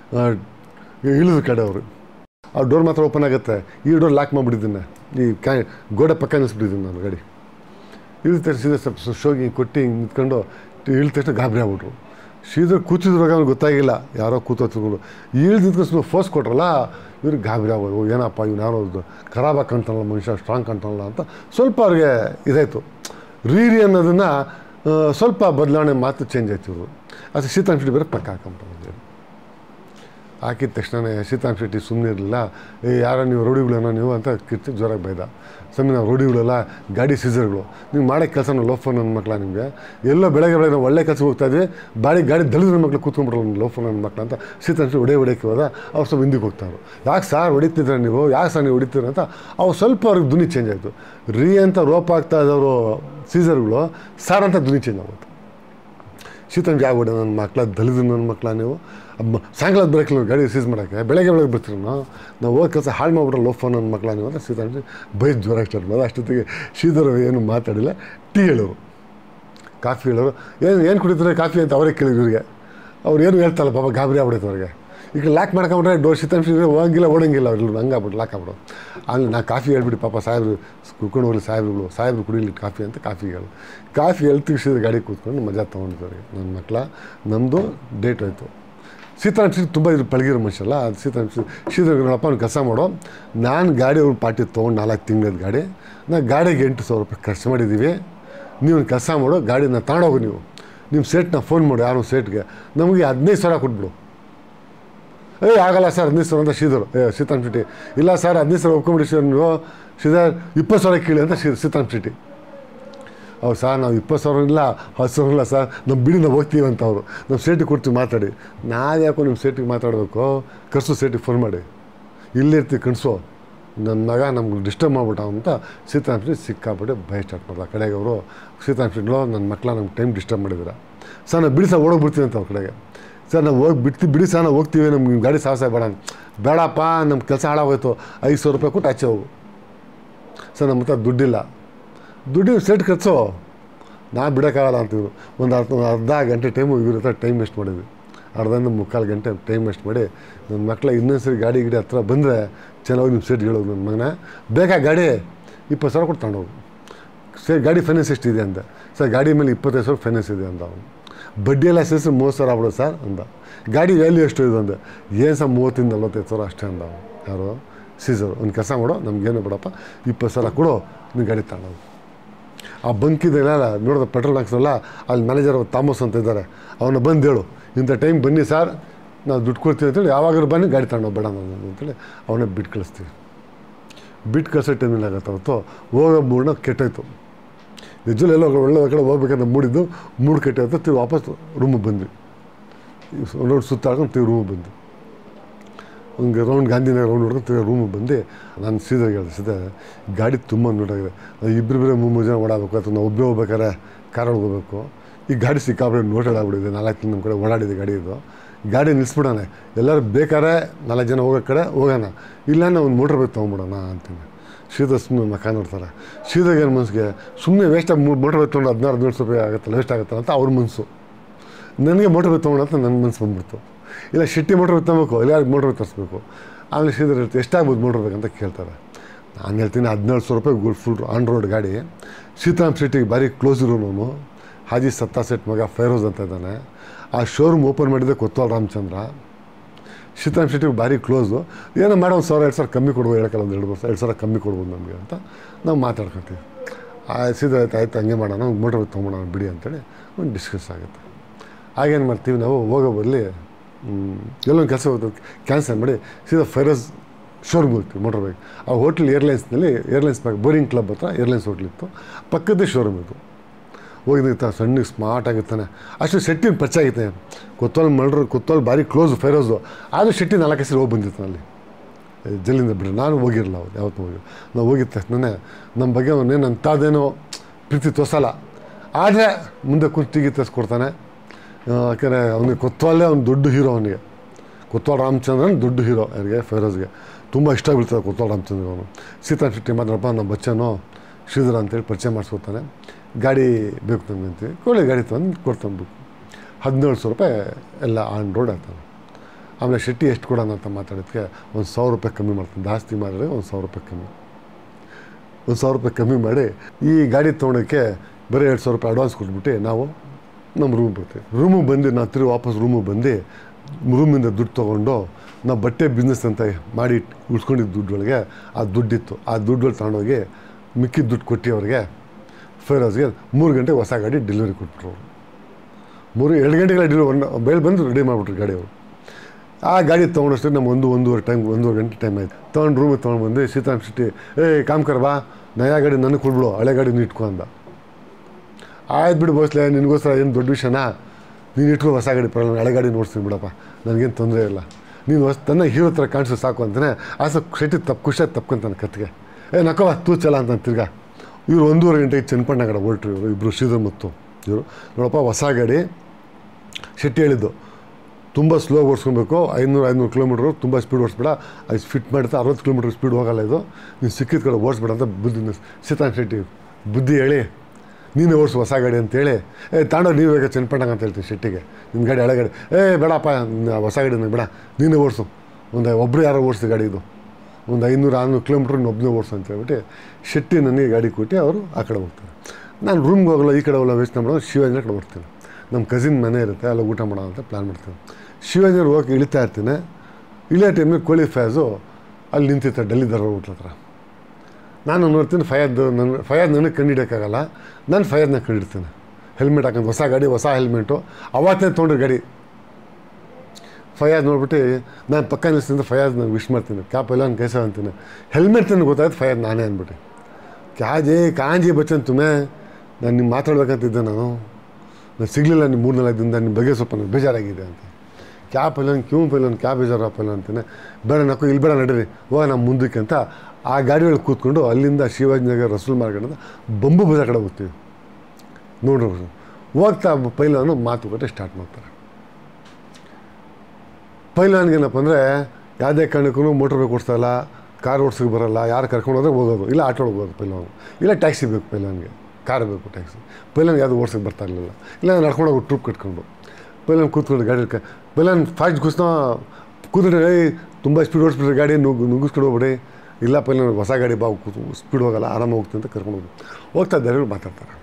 Speaker 1: ಇಳಿದ ಕಡೆ ಅವರು ಆ ಡೋರ್ ಮಾತ್ರ ಓಪನ್ ಆಗುತ್ತೆ ಈ ಡೋರ್ ಲಾಕ್ ಮಾಡಿಬಿಟ್ಟಿದ್ದೀನಿ ಈ ಕ್ಯಾ ಗೋಡೆ ಪಕ್ಕ ನಿಲ್ಲಿಸ್ಬಿಟ್ಟಿದ್ದೀನಿ ನಾನು ಗಾಡಿ ಇಳಿದ ತಕ್ಷಣ ಸೀದಾ ಸ್ವಲ್ಪ ಶೋಗಿ ಕೊಟ್ಟು ಹಿಂಗೆ ನಿಂತ್ಕೊಂಡು ಇಳಿದ ತಕ್ಷಣ ಗಾಬರಿ ಆಗ್ಬಿಟ್ರು ಶ್ರೀಧರ್ ಕೂತಿದ್ರಾಗ ಅವ್ನಿಗೆ ಗೊತ್ತಾಗಿಲ್ಲ ಯಾರೋ ಕೂತೋ ತಿಳ್ಕೊಂಡು ಇಳ್ದಿದ್ಕೆ ಸುಮ್ಮನೆ ಫೋರ್ಸ್ ಕೊಟ್ರಲ್ಲ ಇವ್ರಿಗೆ ಗಾಬರಿ ಆಗೋದು ಓ, ಏನಪ್ಪ ಇವ್ನು ಯಾರೋ ಖರಾಬಾಗಿ ಕಾಣ್ತಾನಲ್ಲ ಮನುಷ್ಯ ಸ್ಟ್ರಾಂಗ್ ಕಾಣ್ತಾನಲ್ಲ ಅಂತ ಸ್ವಲ್ಪ ಅವ್ರಿಗೆ ಇದಾಯಿತು ರೀರಿ ಅನ್ನೋದನ್ನು ಸ್ವಲ್ಪ ಬದಲಾವಣೆ ಮಾತು ಚೇಂಜ್ ಆಯ್ತು ಇವರು ಅದು ಶೀತಾನ್ ಶೆಟ್ಟಿ ಬೇರೆ ಪಕ್ಕ ಹಾಕೊಂಬಿಟ್ಟು ಹಾಕಿದ ತಕ್ಷಣ ಶೀತಾನ್ ಶೆಟ್ಟಿ ಸುಮ್ಮನೆ ಇರಲಿಲ್ಲ ಏ ಯಾರೋ ನೀವು ರೌಡಿಗಳೇನೋ ನೀವು ಅಂತ ಕಿರ್ಚಿ ಜ್ವರಾಗಿ ಬೈದ ಸ್ವಾಮಿ ನಾವು ರೌಡಿಗಳೆಲ್ಲ ಗಾಡಿ ಸೀಸರ್ಗಳು ನೀವು ಮಾಡೋ ಕೆಲಸನ ಲೋಫರ್ ನನ್ನ ಮಕ್ಕಳ ನಿಮಗೆ ಎಲ್ಲೋ ಬೆಳಗ್ಗೆ ಬೆಳಗ್ಗೆ ನಾವು ಒಳ್ಳೆ ಕೆಲಸಕ್ಕೆ ಹೋಗ್ತಾ ಇದ್ವಿ ಬಾಡಿ ಗಾಡಿ ದಲಿದ್ರ ಮಕ್ಳು ಕೂತ್ಕೊಂಡ್ಬಿಟ್ರಲ್ಲ ಲೋಫರ್ ನನ್ನ ಮಕ್ಕಳು ಅಂತ ಶೀತಾನ್ ಶೆಟ್ಟಿ ಹೊಡೆ ಹೊಡೆಯಕ್ಕೆ ಹೋದ ಅವ್ರು ಸ್ವಲ್ಪ ಹಿಂದಕ್ಕೆ ಹೋಗ್ತಾರೆ ಯಾಕೆ ಸಾರ್ ಹೊಡಿತಿದ್ರೆ ನೀವು ಯಾಕೆ ಸರ್ ನೀವು ಹೊಡಿತೀರ ಅಂತ ಅವ್ರು ಸ್ವಲ್ಪ ಅವ್ರಿಗೆ ಧ್ವನಿ ಚೇಂಜ್ ಆಯಿತು ರೀ ಅಂತ ರೋಪ್ ಆಗ್ತಾ ಇದ್ದವರು ಸೀಸರ್ಗಳು ಸಾರ್ ಅಂತ ಧ್ವನಿ ಚೇಂಜ್ ಆಗುತ್ತೆ ಶೀತನ್ ಯಾವ ಹೊಡೆ ನನ್ನ ಮಕ್ಕಳ ದಲಿತ ನನ್ನ ಮಕ್ಕಳ ನೀವು ಅಮ್ಮ ಸಾಯಂಕಾಲ ಬರೋಕ್ಕಿಲ್ಲ ಗಾಡಿ ಸೀಸ್ ಮಾಡೋಕ್ಕೆ ಬೆಳಗ್ಗೆ ಬೆಳಗ್ಗೆ ಬರ್ತೀರಿ ನಾವು ನಾವು ಹೋಗಿ ಕೆಲಸ ಹಾಳು ಮಾಡ್ಬಿಟ್ರೆ ಲೋಫ್ ನನ್ನ ಮಕ್ಕಳ ನೀವು ಅಂತ ಶೀತನ್ ಬೈದು ಜ್ವರ ಸ್ಟಾರ್ಟ್ ಮಾಡೋದು ಅಷ್ಟೊತ್ತಿಗೆ ಶ್ರೀಧರ್ ಏನು ಮಾತಾಡಿಲ್ಲ ಟೀ ಹೇಳೋರು ಕಾಫಿ ಹೇಳೋರು ಏನು ಏನು ಕುಡಿತಾರೆ ಕಾಫಿ ಅಂತ ಅವರೇ ಕೇಳಿದ್ರು ಇವರಿಗೆ ಅವ್ರು ಏನು ಹೇಳ್ತಾರಲ್ಲ ಪಾಪ ಗಾಬರಿ ಆಗ್ಬಿಡೈತೆ ಅವ್ರಿಗೆ ಈಗ ಲಾಕ್ ಮಾಡ್ಕೊಂಬಿಟ್ರೆ ಡೋರ್ ಶೀತಾಂಶ ಹೋಗಂಗಿಲ್ಲ ಓಡಂಗಿಲ್ಲ ಅವ್ರು ಹಂಗೆ ಆಗ್ಬಿಟ್ಟು ಲಾಕ್ ಆಗ್ಬಿಡು ಅಲ್ಲಿ ನಾ ಕಾಫಿ ಹೇಳ್ಬಿಡಿ ಪಾಪ ಸಾಹೇಬ್ರು ಕುಡ್ಕೊಂಡು ಹೋಗ್ಲಿ ಸಾಹೇಬ್ರುಗಳು ಸಾಹೇಬ್ರು ಕುಡಿಲಿ ಕಾಫಿ ಅಂತ ಕಾಫಿ ಹೇಳು ಕಾಫಿ ಎಲ್ಲಿ ತಿರ್ಸಿದ ಗಾಡಿ ಕೂತ್ಕೊಂಡು ಮಜಾ ತೊಗೊಂಡಿದ್ದಾರೆ ನನ್ನ ಮಕ್ಕಳ ನಮ್ಮದು ಡೇಟ್ ಹೋಯ್ತು ಸೀತಾರಾಮ್ ಸಿಂಗ್ ತುಂಬ ಇದು ಪಳಗಿರೋ ಮನುಷ್ಯಲ್ಲ ಅದು ಸೀತಾರಾಮ್ ಸಿಂಗ್ ಶ್ರೀಧರಪ್ಪ ಅವ್ನು ಕೆಲಸ ಮಾಡೋ ನಾನು ಗಾಡಿ ಅವ್ರ ಪಾರ್ಟಿ ತೊಗೊಂಡು ನಾಲ್ಕು ತಿಂಗಳದ ಗಾಡಿ ನಾ ಗಾಡಿಗೆ ಎಂಟು ಸಾವಿರ ರೂಪಾಯಿ ಖರ್ಚು ಮಾಡಿದ್ದೀವಿ ನೀವು ಒಂದು ಕೆಲಸ ಮಾಡು ಗಾಡಿನ ತಗೊಂಡೋಗು ನೀವು ನಿಮ್ಮ ಸೇಟ್ನ ಫೋನ್ ಮಾಡು ಯಾರೋ ಸೇಟ್ಗೆ ನಮಗೆ ಹದಿನೈದು ಸಾವಿರ ಕೊಟ್ಬಿಡು ಏ ಆಗಲ್ಲ ಸರ್ ಹದಿನೈದು ಸಾವಿರ ಅಂತ ಶ್ರೀಧರ್ ಏ ಸೀತಾರಾಮ್ ಶೆಟ್ಟಿ ಇಲ್ಲ ಸರ್ ಹದಿನೈದು ಸಾವಿರ ಒಪ್ಕೊಂಬಿಡಿ ಸರ್ ನೀವು ಶ್ರೀಧರ್ ಇಪ್ಪತ್ತು ಸಾವಿರ ಕೇಳಿ ಅಂತ ಶ್ರೀ ಸೀತಾರಾಮ್ ಶೆಟ್ಟಿ ಅವ್ರು ಸರ್ ನಾವು ಇಪ್ಪತ್ತು ಸಾವಿರ ಇಲ್ಲ ಹತ್ತು ಸಾವಿರ ಇಲ್ಲ ಸರ್ ನಮ್ಮ ಬಿಡಿ ನಾವು ಹೋಗ್ತೀವಿ ಅಂತ ಅವರು ನಮ್ಮ ಸೇಟಿಗೆ ಕೊಡ್ತೀವಿ ಮಾತಾಡಿ ನಾವು ಯಾಕೋ ನಿಮ್ಮ ಸೇಟಿಗೆ ಮಾತಾಡಬೇಕು ಕರ್ಸು ಸೇಟಿಗೆ ಫೋನ್ ಮಾಡಿ ಇಲ್ಲಿರ್ತೀವಿ ಕಣಿಸು ನನ್ನ ಮಗ ನಮ್ಗೆ ಡಿಸ್ಟರ್ಬ್ ಮಾಡ್ಬಿಟ್ಟ ಅಂತ ಸೀತಾರಾಮ್ ಶೆಟ್ಟಿ ಸಿಕ್ಕಾಬಿಟ್ಟು ಭಯ ಸ್ಟಾರ್ಟ್ ಮಾಡ್ದ ಆ ಕಡೆಗೆ ಅವರು ಸೀತಾರಾಮ್ ಶೆಟ್ಟಿಲೋ ನನ್ನ ಮಕ್ಕಳ ನಮ್ಗೆ ಟೈಮ್ ಡಿಸ್ಟರ್ಬ್ ಮಾಡಿದ್ದೀರ ಸರ್ ನಾವು ಬಿಡಿ ಸರ್ ಓಡೋಗ್ಬಿಡ್ತೀವಿ ಅಂತ ಅವ್ರ ಕಡೆಗೆ ಸರ್ ನಾವು ಹೋಗಿ ಬಿಡ್ತೀವಿ ಬಿಡಿ ಸರ್ ನಾವು ಹೋಗ್ತೀವಿ ನಮ್ಗೆ ಗಾಡಿ ಸಾಹಸ ಬೇಡ ಅಂತ. ಬೇಡಪ್ಪ ನಮ್ಮ ಕೆಲಸ ಹಾಳಾಗೋಯ್ತು ಐದು ಸಾವಿರ ರೂಪಾಯಿ ಕೊಟ್ಟು ಆಚೆ ಹೋಗು ಸರ್ ನಮ್ಮ ಹತ್ರ ದುಡ್ಡಿಲ್ಲ ದುಡ್ಡಿನ ಸೆಟ್ ಖರ್ಚು ನಾ ಬಿಡೋಕ್ಕಾಗಲ್ಲ ಅಂತಿದ್ರು ಒಂದು ಅರ್ಧ ಒಂದು ಅರ್ಧ ಗಂಟೆ ಟೈಮು ಇವ್ರ ಹತ್ರ ಟೈಮ್ ವೇಸ್ಟ್ ಮಾಡಿದ್ವಿ ಅರ್ಧದಿಂದ ಮುಕ್ಕಾಲು ಗಂಟೆ ಟೈಮ್ ವೇಸ್ಟ್ ಮಾಡಿ ನನ್ನ ಮಕ್ಕಳ ಇನ್ನೊಂದು ಸರಿ ಗಾಡಿ ಗಿಡಿ ಹತ್ರ ಬಂದರೆ ಚೆನ್ನಾಗಿ ನಿಮ್ಮ ಸೆಟ್ ಹೇಳೋದು ನನ್ನ ಮಗನ ಬೇಕಾ ಗಾಡಿ ಇಪ್ಪತ್ತು ಸಾವಿರ ಕೊಟ್ಟು ತಗೊಂಡೋಗು ಸರ್ ಗಾಡಿ ಫೈನಾನ್ಸ್ ಎಷ್ಟಿದೆ ಅಂದ ಸರ್ ಗಾಡಿ ಮೇಲೆ ಇಪ್ಪತ್ತೈದು ಸಾವಿರ ಫೈನಾನ್ಸ್ ಇದೆ ಅಂದ ಅವನು ಬಡ್ಡಿ ಎಲ್ಲ ಸೇರಿಸಿ ಮೂವತ್ತು ಸಾವಿರ ಆಗ್ಬಿಡೋದು ಸರ್ ಅಂದ ಗಾಡಿ ವ್ಯಾಲ್ಯೂ ಎಷ್ಟು ಇದೆ ಅಂದೆ ಏನು ಸರ್ ಮೂವತ್ತಿಂದ ನಲ್ವತ್ತೈದು ಸಾವಿರ ಅಷ್ಟೇ ಅಂದ ಅವನು ಯಾರು ಸೀಸರ್ ಒಂದು ಕೆಲಸ ಮಾಡು ನಮಗೇನು ಬಿಡಪ್ಪ ಇಪ್ಪತ್ತು ಸಾವಿರ ಕೊಡು ನೀನು ಗಾಡಿ ತಗೊಂಡೋಗು ಆ ಬಂಕಿದೆಲ್ಲ ನೋಡಿದ ಪೆಟ್ರೋಲ್ ಹಾಕ್ಸಲ್ಲ ಅಲ್ಲಿ ಮ್ಯಾನೇಜರ್ ತಾಮಸ್ ಅಂತ ಇದ್ದಾರೆ ಅವನ್ನ ಬಂದು ಹೇಳು ಇಂಥ ಟೈಮ್ ಬನ್ನಿ ಸರ್ ನಾವು ದುಡ್ಡು ಕೊಡ್ತೀವಿ ಅಂತೇಳಿ ಯಾವಾಗಾದ್ರು ಬನ್ನಿ ಗಾಡಿ ತಗೊಂಡು ಬೇಡ ನಾನು ಅಂತೇಳಿ ಅವನೇ ಬಿಟ್ಟು ಕಳಿಸ್ತೀವಿ ಬಿಟ್ಟು ಕಳ್ಸೋ ಟೈಮಿಲ್ಲ ಆಗತ್ತೆ ಅವತ್ತು ಹೋಗೋ ಮೂಡನ್ನ ಕೆಟ್ಟೋಯ್ತು ನಿಜವೂ ಎಲ್ಲೋ ಒಳ್ಳೆ ಕಡೆ ಹೋಗ್ಬೇಕಂತ ಮೂಡಿದ್ದು ಮೂಡು ಕೆಟ್ಟೋಯ್ತು ತಿರ್ಗಿ ವಾಪಸ್ ರೂಮಿಗೆ ಬಂದ್ವಿ ನೋಡಿ ಸುತ್ತಾಡ್ಕೊಂಡು ತಿರ್ಗಿ ರೂಮಿಗೆ ಬಂದ್ವಿ ಹಂಗೆ ರೌಂಡ್ ಗಾಂಧಿನಗರ ರೌಂಡ್ ಹೊಡ್ಕೊಂಡು ತಿರ್ಗಿ ರೂಮಿಗೆ ಬಂದು ನಾನು ಸೀದಾ ಹೇಳಿದೆ ಸೀದಾ ಗಾಡಿ ತುಂಬ ನೋಡಾಗಿದೆ ಇಬ್ಬರು ಬೇರೆ ಮೂರು ಜನ ಓಡಾಡಬೇಕು ಅಥವಾ ನಾವು ಒಬ್ಬರೇ ಹೋಗ್ಬೇಕಾರೆ ಕಾರಲ್ಲಿ ಹೋಗ್ಬೇಕು ಈ ಗಾಡಿ ಸಿಕ್ಕಾಬಿಟ್ಟು ನೋಟಾಡ್ಬಿಟ್ಟಿದೆ ನಾಲ್ಕು ತಿಂಗಳ ನಮ್ಮ ಕಡೆ ಓಡಾಡಿದೆ ಗಾಡಿ ಇದು ಗಾಡಿ ನಿಲ್ಲಿಸ್ಬಿಡೋಣ ಎಲ್ಲರೂ ಬೇಕಾದ್ರೆ ನಾಲ್ಕು ಜನ ಹೋಗೋ ಕಡೆ ಹೋಗೋಣ ಇಲ್ಲ ನಾವು ಒಂದು ಮೋಟ್ರ್ ಬೈಕ್ ತೊಗೊಂಬಿಡೋಣ ಅಂತೀನಿ ಸೀದಾ ಸುಮ್ಮನೆ ಮಕ್ಕ ನೋಡ್ತಾರೆ ಸೀದಾಗ ಏನು ಮನ್ಸಿಗೆ ಸುಮ್ಮನೆ ವೇಸ್ಟಾಗಿ ಮೂರು ಮೋಟ್ರ್ ಬೈಕ್ ತೊಗೊಂಡು ಹದಿನಾರು ಹದಿನೇಳು ರೂಪಾಯಿ ಆಗುತ್ತಲ್ಲ ವೇಸ್ಟ್ ಆಗುತ್ತಲ್ಲ ಅಂತ ಅವ್ರ ಮನಸ್ಸು ನನಗೆ ಮೋಟ್ರ್ ಬೈಕ್ ತೊಗೊಂಡು ಅಂತ ನನ್ನ ಮನಸ್ಸು ಬಂದ್ಬಿಡ್ತು ಇಲ್ಲ ಶಿಟ್ಟಿ ಮೋಟ್ರ್ ಬೈಕ್ ತೊಗೋಬೇಕು ಇಲ್ಲ ಯಾರಿಗೆ ಮೋಟ್ರ್ ಬೈಕ್ ತರಿಸ್ಬೇಕು ಆಮೇಲೆ ಸೀದಾ ಹೇಳ್ತೀವಿ ಎಷ್ಟಾಗ್ಬೋದು ಮೋಟ್ರ್ ಬೈಕ್ ಅಂತ ಕೇಳ್ತಾರೆ ನಾನು ಹೇಳ್ತೀನಿ ಹದಿನೇಳು ಸಾವಿರ ರೂಪಾಯಿ ಗುಡ್ ಫುಲ್ ಆನ್ ರೋಡ್ ಗಾಡಿ ಸೀತಾರಾಮ್ ಶೆಟ್ಟಿಗೆ ಭಾರಿ ಕ್ಲೋಸ್ ಇರೋನು ಹಾಜಿ ಸತ್ತಾ ಸೆಟ್ ಮಗ ಫೈರೋಜ್ ಅಂತ ಇದ್ದಾನೆ ಆ ಶೋರೂಮ್ ಓಪನ್ ಮಾಡಿದ್ದೆ ಕೊತ್ವಾಲ್ ರಾಮಚಂದ್ರ ಸೀತಾರಾಮ್ ಶೆಟ್ಟಿಗೆ ಭಾರಿ ಕ್ಲೋಸು ಏನೋ ಮಾಡೋ ಒಂದು ಸಾವಿರ ಎರಡು ಸಾವಿರ ಕಮ್ಮಿ ಕೊಡ್ಬೋದು ಹೇಳಕ್ಕಲ್ಲ ಒಂದು ಎರಡು ವರ್ಷ ಎರಡು ಸಾವಿರ ಕಮ್ಮಿ ಕೊಡ್ಬೋದು ನಮಗೆ ಅಂತ ನಾವು ಮಾತಾಡ್ಕೊತೀವಿ ಆ ಸೀದಾ ಆಯ್ತು ಆಯ್ತು ಹಂಗೆ ಮಾಡೋಣ ಒಂದು ಮೋಟ್ರ್ ಬೈಕ್ ತೊಗೊಂಬೋಣ ಬಿಡಿ ಅಂತೇಳಿ ಒಂದು ಡಿಸ್ಕಸ್ ಆಗುತ್ತೆ ಆಗೇನು ಮಾಡ್ತೀವಿ ನಾವು ಹೋಗೋ ಬರಲಿ ಎಲ್ಲೊಂದು ಕೆಲಸ ಕ್ಯಾನ್ಸಲ್ ಮಾಡಿ ಸೀದಾ ಫೈರೋಸ್ ಶೋರೂಮ್ ಹೋಗ್ತೀವಿ ಮೋಟ್ರ್ ಬೈಕ್ ಆ ಹೋಟ್ಲ್ ಏರ್ಲೈನ್ಸ್ನಲ್ಲಿ ಏರ್ಲೈನ್ಸ್ ಬ್ಯಾಗ್ ಬೋರಿಂಗ್ ಕ್ಲಬ್ ಹತ್ರ ಏರ್ಲೈನ್ಸ್ ಹೋಟ್ಲ್ ಇತ್ತು ಪಕ್ಕದೇ ಶೋರೂಮ್ ಇತ್ತು ಹೋಗಿದ್ದ ಸಣ್ಣಗೆ ಸ್ಮಾರ್ಟ್ ಆಗಿರ್ತಾನೆ ಅಷ್ಟು ಶೆಟ್ಟಿನ ಪರಿಚಯ ಆಗೈತೆ ಕೊತ್ತೋಲ್ ಮಲ್ರು ಕೊತ್ತೋಲ್ ಭಾರಿ ಕ್ಲೋಸ್ ಫೈರೋಸು ಆದರೂ ಶೆಟ್ಟಿ ನಾಲ್ಕು ಹೆಸರು ಹೋಗಿ ಬಂದಿತ್ತು ಅಲ್ಲಿ ಜಲ್ಲಿಂದ ಬಿಡ್ರಿ ನಾನು ಹೋಗಿರಲ್ಲ ಅವ್ರು ಯಾವತ್ತೂ ಹೋಗಿ ನಾವು ಹೋಗಿದ ತಕ್ಷಣ ನಮ್ಮ ಬಗ್ಗೆ ಅವನೇನು ಅಂಥದ್ದೇನೋ ಪ್ರೀತಿ ತೋರಿಸಲ್ಲ ಆದರೆ ಮುಂದೆ ಕುಂತು ಟೀಗಿ ತರಿಸ್ಕೊಡ್ತಾನೆ ಯಾಕಂದರೆ ಅವನಿಗೆ ಕೊತ್ವಾಲೇ ಅವ್ನು ದೊಡ್ಡ ಹೀರೋ ಅವನಿಗೆ ಕೊತ್ವಾಲ್ ರಾಮಚಂದ್ರನ್ ದೊಡ್ಡ ಹೀರೋ ಯಾರಿಗೆ ಫೈರೋಸ್ಗೆ ತುಂಬ ಇಷ್ಟ ಬೀಳ್ತದೆ ಕೊತ್ವಾಲ್ ರಾಮಚಂದ್ರ ಅವನು ಸೀತಾರಾಮ್ ಶೆಟ್ಟಿ ಮಾತ್ರಪ್ಪ ನಮ್ಮ ಬಚ್ಚನೋ ಶ್ರೀಧರ ಅಂತೇಳಿ ಪರಿಚಯ ಮಾಡಿಸ್ಕೊತಾನೆ ಗಾಡಿ ಬೇಕು ನಮ್ಗೆ ಅಂತೀವಿ ಒಳ್ಳೆ ಗಾಡಿ ತಂದು ಕೊಡ್ತಾನೆ ಬೇಕು ಹದಿನೇಳು ಸಾವಿರ ರೂಪಾಯಿ ಎಲ್ಲ ಆನ್ ರೋಡ್ ಆಗ್ತಾನೆ ಆಮೇಲೆ ಶೆಟ್ಟಿ ಎಷ್ಟು ಕೊಡೋಣ ಅಂತ ಮಾತಾಡೋದಕ್ಕೆ ಒಂದು ಸಾವಿರ ರೂಪಾಯಿ ಕಮ್ಮಿ ಮಾಡ್ತಾನೆ ಜಾಸ್ತಿ ಮಾಡಿದ್ರೆ ಒಂದು ಸಾವಿರ ರೂಪಾಯಿ ಕಮ್ಮಿ ಒಂದು ಸಾವಿರ ರೂಪಾಯಿ ಕಮ್ಮಿ ಮಾಡಿ ಈ ಗಾಡಿ ತೊಗೊಳಕ್ಕೆ ಬರೀ ಎರಡು ಸಾವಿರ ರೂಪಾಯಿ ಅಡ್ವಾನ್ಸ್ ಕೊಟ್ಬಿಟ್ಟು ನಾವು ನಮ್ಮ ರೂಮ್ ಬರ್ತೀವಿ ರೂಮಿಗೆ ಬಂದು ನಾವು ತಿರುಗಿ ವಾಪಸ್ ರೂಮಿಗೆ ಬಂದು ರೂಮಿಂದ ದುಡ್ಡು ತೊಗೊಂಡು ನಾವು ಬಟ್ಟೆ ಬಿಸ್ನೆಸ್ ಅಂತ ಮಾಡಿ ಉಳ್ಸ್ಕೊಂಡಿದ್ದ ದುಡ್ಡೊಳಗೆ ಆ ದುಡ್ಡಿತ್ತು ಆ ದುಡ್ಡೊಳಗೆ ತಗೊಂಡೋಗಿ ಮಿಕ್ಕಿದ ದುಡ್ಡು ಕೊಟ್ಟು ಅವ್ರಿಗೆ ಫೇರ್ ಹೌಸ್ಗೆ ಮೂರು ಗಂಟೆಗೆ ಹೊಸ ಗಾಡಿ ಡೆಲಿವರಿ ಕೊಟ್ಬಿಟ್ರು ಅವರು ಮೂರು ಎರಡು ಗಂಟೆಗಳ ಡೆಲಿವರಿ ಒಂದು ಬೇಳೆ ಬಂದು ರೆಡಿ ಮಾಡಿಬಿಟ್ರು ಗಾಡಿ ಅವರು ಆ ಗಾಡಿ ತೊಗೊಂಡಷ್ಟು ನಮ್ಮ ಒಂದು ಒಂದೂವರೆ ಟೈಮ್ ಒಂದೂವರೆ ಗಂಟೆ ಟೈಮ್ ಆಯ್ತು ತೊಗೊಂಡು ರೂಮಿಗೆ ತೊಗೊಂಡು ಬಂದು ಸೀತಾರಾಮ್ ಶೆಟ್ಟಿ ಏ ಕಾಮ್ಕರ್ ಬಾ ನಯಾ ಗಾಡಿ ನನಗೆ ಕೊಡ್ಬಿಡು ಹಳೆ ಗಾಡಿ ನೀನು ಇಟ್ಕೊ ಅಂದ ಆಯ್ತು ಬಿಡು ಬೋಸ್ಲೆ ನಿನಗೋಸ್ಕರ ಏನು ದೊಡ್ಡ ವಿಷಯನಾ ನೀನು ಇಟ್ಕೊ ಹೊಸ ಗಾಡಿ ಪರವಾಗಿಲ್ಲ ಹಳೆ ಗಾಡಿ ನೋಡ್ತೀನಿ ಬಿಡಪ್ಪ ನನಗೇನು ತೊಂದರೆ ಇಲ್ಲ ನೀನು ಹೊಸ ತನ್ನ ಹೀರೋ ಥರ ಕಾಣಿಸೋ ಸಾಕು ಅಂತಾನೆ ಆ ಸ್ವಲ್ಪ ಶೆಟ್ಟಿ ತಪ್ಪು ಖುಷಿಯಾಗಿ ತಪ್ಕೊಂತಾನೆ ಕತ್ತಿಗೆ ಏ ನಕ್ಕವ ತೂ ಚಲ ಅಂತ ತಿರ್ಗಾ ಇವ್ರು ಒಂದೂವರೆ ಗಂಟೆಗೆ ಚನ್ನಪಣ್ಣ ಕಡೆ ಹೊರಟ್ರು ಇವರು ಇಬ್ಬರು ಶ್ರೀಧರ್ ಮತ್ತು ಇವರು ನೋಡಪ್ಪ ಹೊಸ ಗಾಡಿ ಶೆಟ್ಟಿ ಹೇಳಿದ್ದು ತುಂಬ ಸ್ಲೋ ಓಡಿಸ್ಕೊಬೇಕು ಐನೂರು ಐನೂರು ಕಿಲೋಮೀಟ್ರು ತುಂಬ ಸ್ಪೀಡ್ ಓಡಿಸ್ಬೇಡ ಅದು ಫಿಟ್ ಮಾಡುತ್ತೆ ಅರವತ್ತು ಕಿಲೋಮೀಟ್ರ್ ಸ್ಪೀಡ್ ಹೋಗಲ್ಲ ಇದು ನೀನು ಸಿಕ್ಕಿದ ಕಡೆ ಓಡಿಸ್ಬೇಡ ಅಂತ ಬುದ್ಧಿ ಸೀತಾನ್ ಶೆಟ್ಟಿ ಬುದ್ಧಿ ಹೇಳಿ ನೀನೇ ಓಡಿಸು ಹೊಸ ಗಾಡಿ ಅಂತೇಳಿ ಏ ತಾಂಡೋ ನೀವು ಬೇಗ ಚನ್ನಪಟ್ಟಂಗ ಅಂತ ಹೇಳ್ತೀನಿ ಶೆಟ್ಟಿಗೆ ನಿನ್ನ ಗಾಡಿ ಹಳೆ ಗಾಡಿ ಏ ಬೇಡಪ್ಪ ನಿನ್ನ ಹೊಸ ಗಾಡಿನ ಬೇಡ ನೀನೇ ಓಡಿಸು ಒಂದು ಒಬ್ಬರು ಯಾರೋ ಓಡಿಸಿ ಗಾಡಿ ಇದು ಒಂದು ಐನೂರು ಆರುನೂರು ಕಿಲೋಮೀಟ್ರ್ ಒಬ್ಬನೇ ಓಡಿಸು ಅಂತ ಹೇಳ್ಬಿಟ್ಟು ಶೆಟ್ಟಿ ನನಗೆ ಗಾಡಿ ಕೊಟ್ಟು ಅವರು ಆ ಕಡೆ ಹೋಗ್ತಾರೆ ನಾನು ರೂಮ್ಗೆ ಹೋಗಲ್ಲ ಈ ಕಡೆ ಹೋಗಲ್ಲ ವೇಸ್ಟ್ ಮಾಡೋದು ಶಿವಾಜಿನ ಕಡೆ ಬರ್ತೀನಿ ನಮ್ಮ ಕಸಿನ್ ಮನೆ ಇರುತ್ತೆ ಅಲ್ಲ ಊಟ ಮಾಡೋಣ ಅಂತ ಪ್ಲ್ಯಾನ್ ಮಾಡ್ತೀನಿ ಶಿವಾಜಿನ ಹೋಗಿ ಇಳಿತಾ ಇರ್ತೀನಿ ಇಳಿಯೋ ಟೈಮಿಗೆ ಕೋಳಿ ಫ್ಯಾಸು ಅಲ್ಲಿ ನಿಂತಿರ್ತಾರೆ ಡೆಲ್ಲಿ ದರ್ಬಾರ್ ಹೋಟ್ಲ ಹತ್ರ ನಾನು ನೋಡ್ತೀನಿ ಫಯಾದ್ ನನ್ನ ಫಯಾದ್ ನನಗೆ ಕಂಡಿಡಿಯೋಕ್ಕಾಗಲ್ಲ ನಾನು ಫಯಾದ್ನ ಕಂಡಿಡ್ತೀನಿ ಹೆಲ್ಮೆಟ್ ಹಾಕೊಂಡು ಹೊಸ ಗಾಡಿ ಹೊಸ ಹೆಲ್ಮೆಟು ಅವತ್ತೇ ತೊಗೊಂಡ್ರೆ ಗಾಡಿ ಫಯಾದ್ ನೋಡ್ಬಿಟ್ಟು ನಾನು ಪಕ್ಕ ನಿಲ್ಸಿದ್ರೆ ಫಯಾದ್ ನಾನು ವಿಶ್ ಮಾಡ್ತೀನಿ ಕ್ಯಾಪ್ ಎಲ್ಲ ನನ್ನ ಕೈಸ ಅಂತೀನಿ ಹೆಲ್ಮೆಟ್ ತಂದು ಗೊತ್ತಾಯ್ತು ಫಯಾದ್ ನಾನೇ ಅಂದ್ಬಿಟ್ಟು ಕ್ಯಾಜೆ ಕಾಂಜಿ ಬಚ್ಚನ್ ತುಮೆ ನಾನು ನಿಮ್ಮ ಮಾತಾಡ್ಬೇಕಂತಿದ್ದೆ ನಾನು ನಾನು ಸಿಗಲಿಲ್ಲ ನಿಮ್ಮ ಮೂರು ನಾಲ್ಕು ದಿನದ ನಿಮ್ಮ ಬಗ್ಗೆ ಸ್ವಲ್ಪ ನನಗೆ ಬೇಜಾರಾಗಿದೆ ಅಂತ ಕ್ಯಾ ಪೈಲನ್ ಕ್ಯೂ ಪೈಲನ್ ಕ್ಯಾ ಬೇಜಾರ ಪೈಲನ್ ಅಂತಾನೆ ಬೇಡ ನಕ್ಕು ಇಲ್ಲಿ ಬೇಡ ನಡೀರಿ ಹೋಗ ನಮ್ಮ ಮುಂದಕ್ಕೆ ಅಂತ ಆ ಗಾಡಿಗಳು ಕೂತ್ಕೊಂಡು ಅಲ್ಲಿಂದ ಶಿವಾಜಿನಗರ ರಸೂಲ್ ಮಾರ್ಗದಿಂದ ಬಂಬು ಬಜಾರ್ ಕಡೆ ಹೋಗ್ತೀವಿ ನೋಡ್ರಿ ಹೋಗ್ತಾ ಪೈಲನು ಮಾತುಕತೆ ಸ್ಟಾರ್ಟ್ ಮಾಡ್ತಾರೆ ಪೈಲಾನ್ಗೇನಪ್ಪ ಅಂದರೆ ಯಾವುದೇ ಕಾರಣಕ್ಕೂ ಮೋಟ್ರ್ ಬೇಕು ಓಡಿಸ್ತಲ್ಲ ಕಾರ್ ಓಡ್ಸೋಕೆ ಬರಲ್ಲ ಯಾರು ಕರ್ಕೊಂಡು ಹೋದ್ರೆ ಹೋಗೋದು ಇಲ್ಲ ಆಟೋ ಹೋಗೋದು ಪೈಲಾನು ಇಲ್ಲ ಟ್ಯಾಕ್ಸಿ ಬೇಕು ಪೈಲಾನ್ಗೆ ಕಾರ್ ಬೇಕು ಟ್ಯಾಕ್ಸಿ ಪೈಲಾನ್ಗೆ ಯಾವುದು ಓಡ್ಸೋಕೆ ಬರ್ತಾ ಇರಲಿಲ್ಲ ಇಲ್ಲ ನಡ್ಕೊಂಡು ಹೋಗಿ ಟ್ರೂಪ್ ಕಟ್ಕೊಂಡು ಪೈಲಾನ್ ಕೂತ್ಕೊಂಡು ಗಾಡಿ ಇಟ್ಕ ಪೈಲಾನ್ ಫಾಸ್ಟ್ ಗುಸ್ನ ಕೂತ್ರೆ ಏಯ್ ತುಂಬ ಸ್ಪೀಡ್ ಓಡಿಸ್ಬಿಟ್ರೆ ಗಾಡಿ ನುಗ್ಗು ನುಗ್ಗಿಸ್ಕೊಂಡು ಹೋಗ್ಬಿಡಿ ಇಲ್ಲ ಪೈಲಾನ್ ಹೊಸ ಗಾಡಿ ಬಾ ಕೂತು ಸ್ಪೀಡ್ ಹೋಗಲ್ಲ ಆರಾಮಾಗಿ ಹೋಗ್ತೀನಿ ಅಂತ ಕರ್ಕೊಂಡು ಹೋಗಿ ಹೋಗ್ತಾ ಇದ್ದಾರೆ ಮಾತಾಡ್ತಾರೆ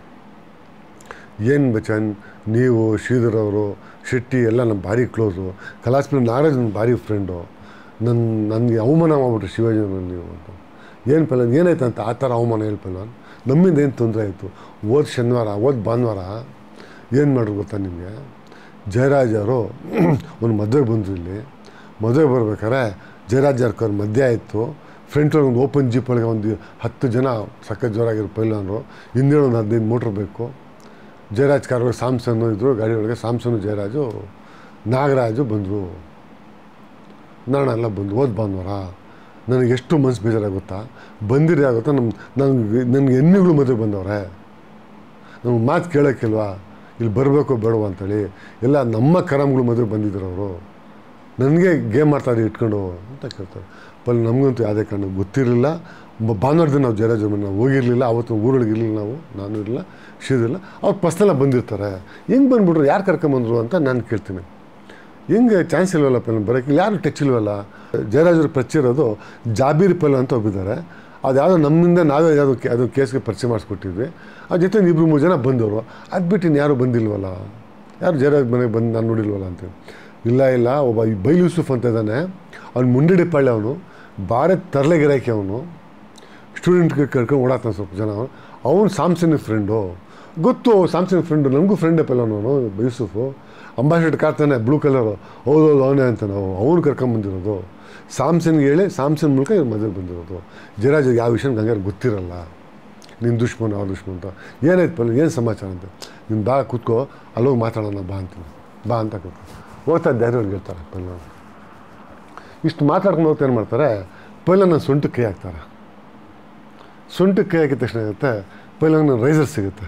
Speaker 1: ಏನು ಬಚನ್ ನೀವು ಶ್ರೀಧರ್ ಅವರು ಶೆಟ್ಟಿ ಎಲ್ಲ ನಮ್ಮ ಭಾರಿ ಕ್ಲೋಸು ಕಲಾಸ್ಪಿ ನಾಗರಾಜ್ ನನ್ನ ಭಾರಿ ಫ್ರೆಂಡು ನನ್ನ ನನಗೆ ಅವಮಾನ ಮಾಡ್ಬಿಟ್ರು ಶಿವಾಜಿ ನೀವು ಅಂತ ಏನು ಪೈಲನ್ ಏನಾಯ್ತು ಅಂತ ಆ ಥರ ಅವಮಾನ ಹೇಳಿ ಪೈಲನ್ ನಮ್ಮಿಂದ ಏನು ತೊಂದರೆ ಆಯಿತು ಓದ್ ಶನಿವಾರ ಓದ್ ಭಾನುವಾರ ಏನು ಮಾಡ್ರು ಗೊತ್ತಾ ನಿಮಗೆ ಜಯರಾಜ್ ಅವರು ಒಂದು ಮದುವೆಗೆ ಬಂದರು ಇಲ್ಲಿ ಮದುವೆಗೆ ಬರ್ಬೇಕಾದ್ರೆ ಜಯರಾಜ್ ಅವ್ರ ಮಧ್ಯ ಆಯಿತು ಫ್ರಂಟ್ ಒಂದು ಓಪನ್ ಜೀಪ್ ಒಳಗೆ ಒಂದು ಹತ್ತು ಜನ ಸಖತ್ ಜೋರಾಗಿರೋ ಪೈಲನ್ರು ಹಿಂದೆ ಒಂದು ಹದಿನೈದು ಮೋಟ್ರ್ ಬೇಕು ಜಯರಾಜ್ ಕಾರ್ ಒಳಗೆ ಸಾಮ್ಸನ್ನು ಇದ್ದರು ಗಾಡಿ ಒಳಗೆ ಸಾಮ್ಸನ್ನು ಜಯರಾಜು ನಾಗರಾಜು ಬಂದರು ನಾರಾಯಣ ಎಲ್ಲ ಬಂದು ಓದ್ ಭಾನುವಾರ ನನಗೆ ಎಷ್ಟು ಮನ್ಸು ಬೇಜಾರಾಗುತ್ತಾ ಬಂದಿರಿ ಆಗುತ್ತಾ ನಮ್ಮ ನನಗೆ ನನಗೆ ಹೆಣ್ಣಿಗಳು ಮದುವೆ ಬಂದವ್ರೆ ನಮ್ಗೆ ಮಾತು ಕೇಳೋಕ್ಕಿಲ್ವಾ ಇಲ್ಲಿ ಬರಬೇಕು ಬೇಡವಾ ಅಂತೇಳಿ ಎಲ್ಲ ನಮ್ಮ ಕರಮ್ಗಳು ಮದುವೆ ಬಂದಿದ್ರು ಅವರು ನನಗೆ ಗೇಮ್ ಮಾಡ್ತಾರೆ ಇಟ್ಕೊಂಡು ಅಂತ ಕೇಳ್ತಾರೆ ಪಲ್ ನಮಗಂತೂ ಯಾವುದೇ ಕಾರಣ ಗೊತ್ತಿರಲಿಲ್ಲ ಬ- ಭಾನುವಾರ ದಿನ ನಾವು ಜಯರಾಜ್ ಮನೆ ನಾವು ಹೋಗಿರಲಿಲ್ಲ ಅವತ್ತು ಊರೊಳಗೆ ಇರಲಿಲ್ಲ ನಾವು ನಾನು ಇರಲಿಲ್ಲ ಶ್ರೀದಿಲ್ಲ ಅವ್ರು ಪರ್ಸ್ನೆಲ್ಲ ಬಂದಿರ್ತಾರೆ ಹೆಂಗೆ ಬಂದ್ಬಿಟ್ರು ಯಾರು ಕರ್ಕೊಂಬಂದ್ರು ಅಂತ ನಾನು ಕೇಳ್ತೀನಿ ಹೆಂಗೆ ಚಾನ್ಸ್ ಇಲ್ವಲ್ಲ ಪೆಲ್ ಬರೋಕ್ಕೆ ಯಾರು ಟಚ್ ಇಲ್ವಲ್ಲ ಜಯರಾಜರ ಪರಿಚಯ ಇರೋದು ಜಾಬೀರ್ ಪೆಲ್ ಅಂತ ಒಬ್ಬಿದ್ದಾರೆ ಅದು ಯಾವುದೋ ನಮ್ಮಿಂದ ನಾವೇ ಯಾವುದೋ ಕೆ- ಅದು ಕೇಸ್ಗೆ ಪರಿಚಯ ಮಾಡಿಸ್ಕೊಟ್ಟಿದ್ವಿ ಆ ಜೊತೆ ಇಬ್ಬರು ಮೂರು ಜನ ಬಂದವರು ಅದು ಬಿಟ್ಟು ಇನ್ನು ಯಾರು ಬಂದಿಲ್ವಲ್ಲ ಯಾರು ಜಯರಾಜ್ ಮನೆಗೆ ಬಂದು ನಾನು ನೋಡಿಲ್ವಲ್ಲ ಅಂತ ಇಲ್ಲ ಇಲ್ಲ ಒಬ್ಬ ಈ ಬೈಲ್ ಯೂಸುಫ್ ಅಂತ ಇದ್ದಾನೆ ಅವ್ನು ಮುಂಡಿಡಿ ಪಾಳ್ಯ ಅವನು ಭಾರತ್ ತರಲೆ ಗಿರಾಕಿ ಅವನು ಸ್ಟೂಡೆಂಟ್ಗೆ ಕರ್ಕೊಂಡು ಓಡಾಡ್ತಾನೆ ಸ್ವಲ್ಪ ಜನ ಅವನು ಸಾಮ್ಸನ್ ಫ್ರೆಂಡು ಗೊತ್ತು ಸಾಮ್ಸನ್ ಫ್ರೆಂಡು ನನಗೂ ಫ್ರೆಂಡೇ ಪೆಲ್ಲ ಅವನು ಯೂಸುಫು ಅಂಬಾಸಿಡರ್ ಕಾರ್ತಾನೆ ಬ್ಲೂ ಕಲರು ಹೌದೌದು ಅವನೇ ಅಂತ ನಾವು ಅವ್ನು ಕರ್ಕೊಂಬಂದಿರೋದು ಸಾಮ್ಸನ್ಗೆ ಹೇಳಿ ಸಾಮ್ಸನ್ ಮೂಲಕ ಇವ್ರು ಮದುವೆ ಬಂದಿರೋದು ಜಯರಾಜ್ ಯಾವ ವಿಷಯ ಹಂಗಾರೆ ಗೊತ್ತಿರಲ್ಲ ನಿನ್ನ ದುಶ್ಮನ್ ಅವ್ರ ದುಶ್ಮನ್ ಅಂತ ಏನಾಯ್ತು ಪಲ್ಲ ಏನು ಸಮಾಚಾರ ಅಂತ ನೀನು ಬಾ ಕೂತ್ಕೋ ಅಲ್ಲೋಗಿ ಮಾತಾಡೋಣ ಬಾ ಅಂತೀನಿ ಬಾ ಅಂತ ಕೂತ್ಕೊ ಹೋಗ್ತಾ ಧೈರ್ಯವ್ರಿಗೆ ಹೇಳ್ತಾರೆ ಪಲ್ಲ ಇಷ್ಟು ಮಾತಾಡ್ಕೊಂಡು ಹೋಗ್ತಾ ಏನು ಮಾಡ್ತಾರೆ ಪೈಲ ನನ್ನ ಸೊಂಟಕ್ಕೆ ಕೈ ಹಾಕ್ತಾರೆ ಸೊಂಟಕ್ಕೆ ಕೈ ಹಾಕಿದ ತಕ್ಷಣ ಏನಾಗುತ್ತೆ ಪೈಲ ನನ್ನ ರೈಸರ್ ಸಿಗುತ್ತೆ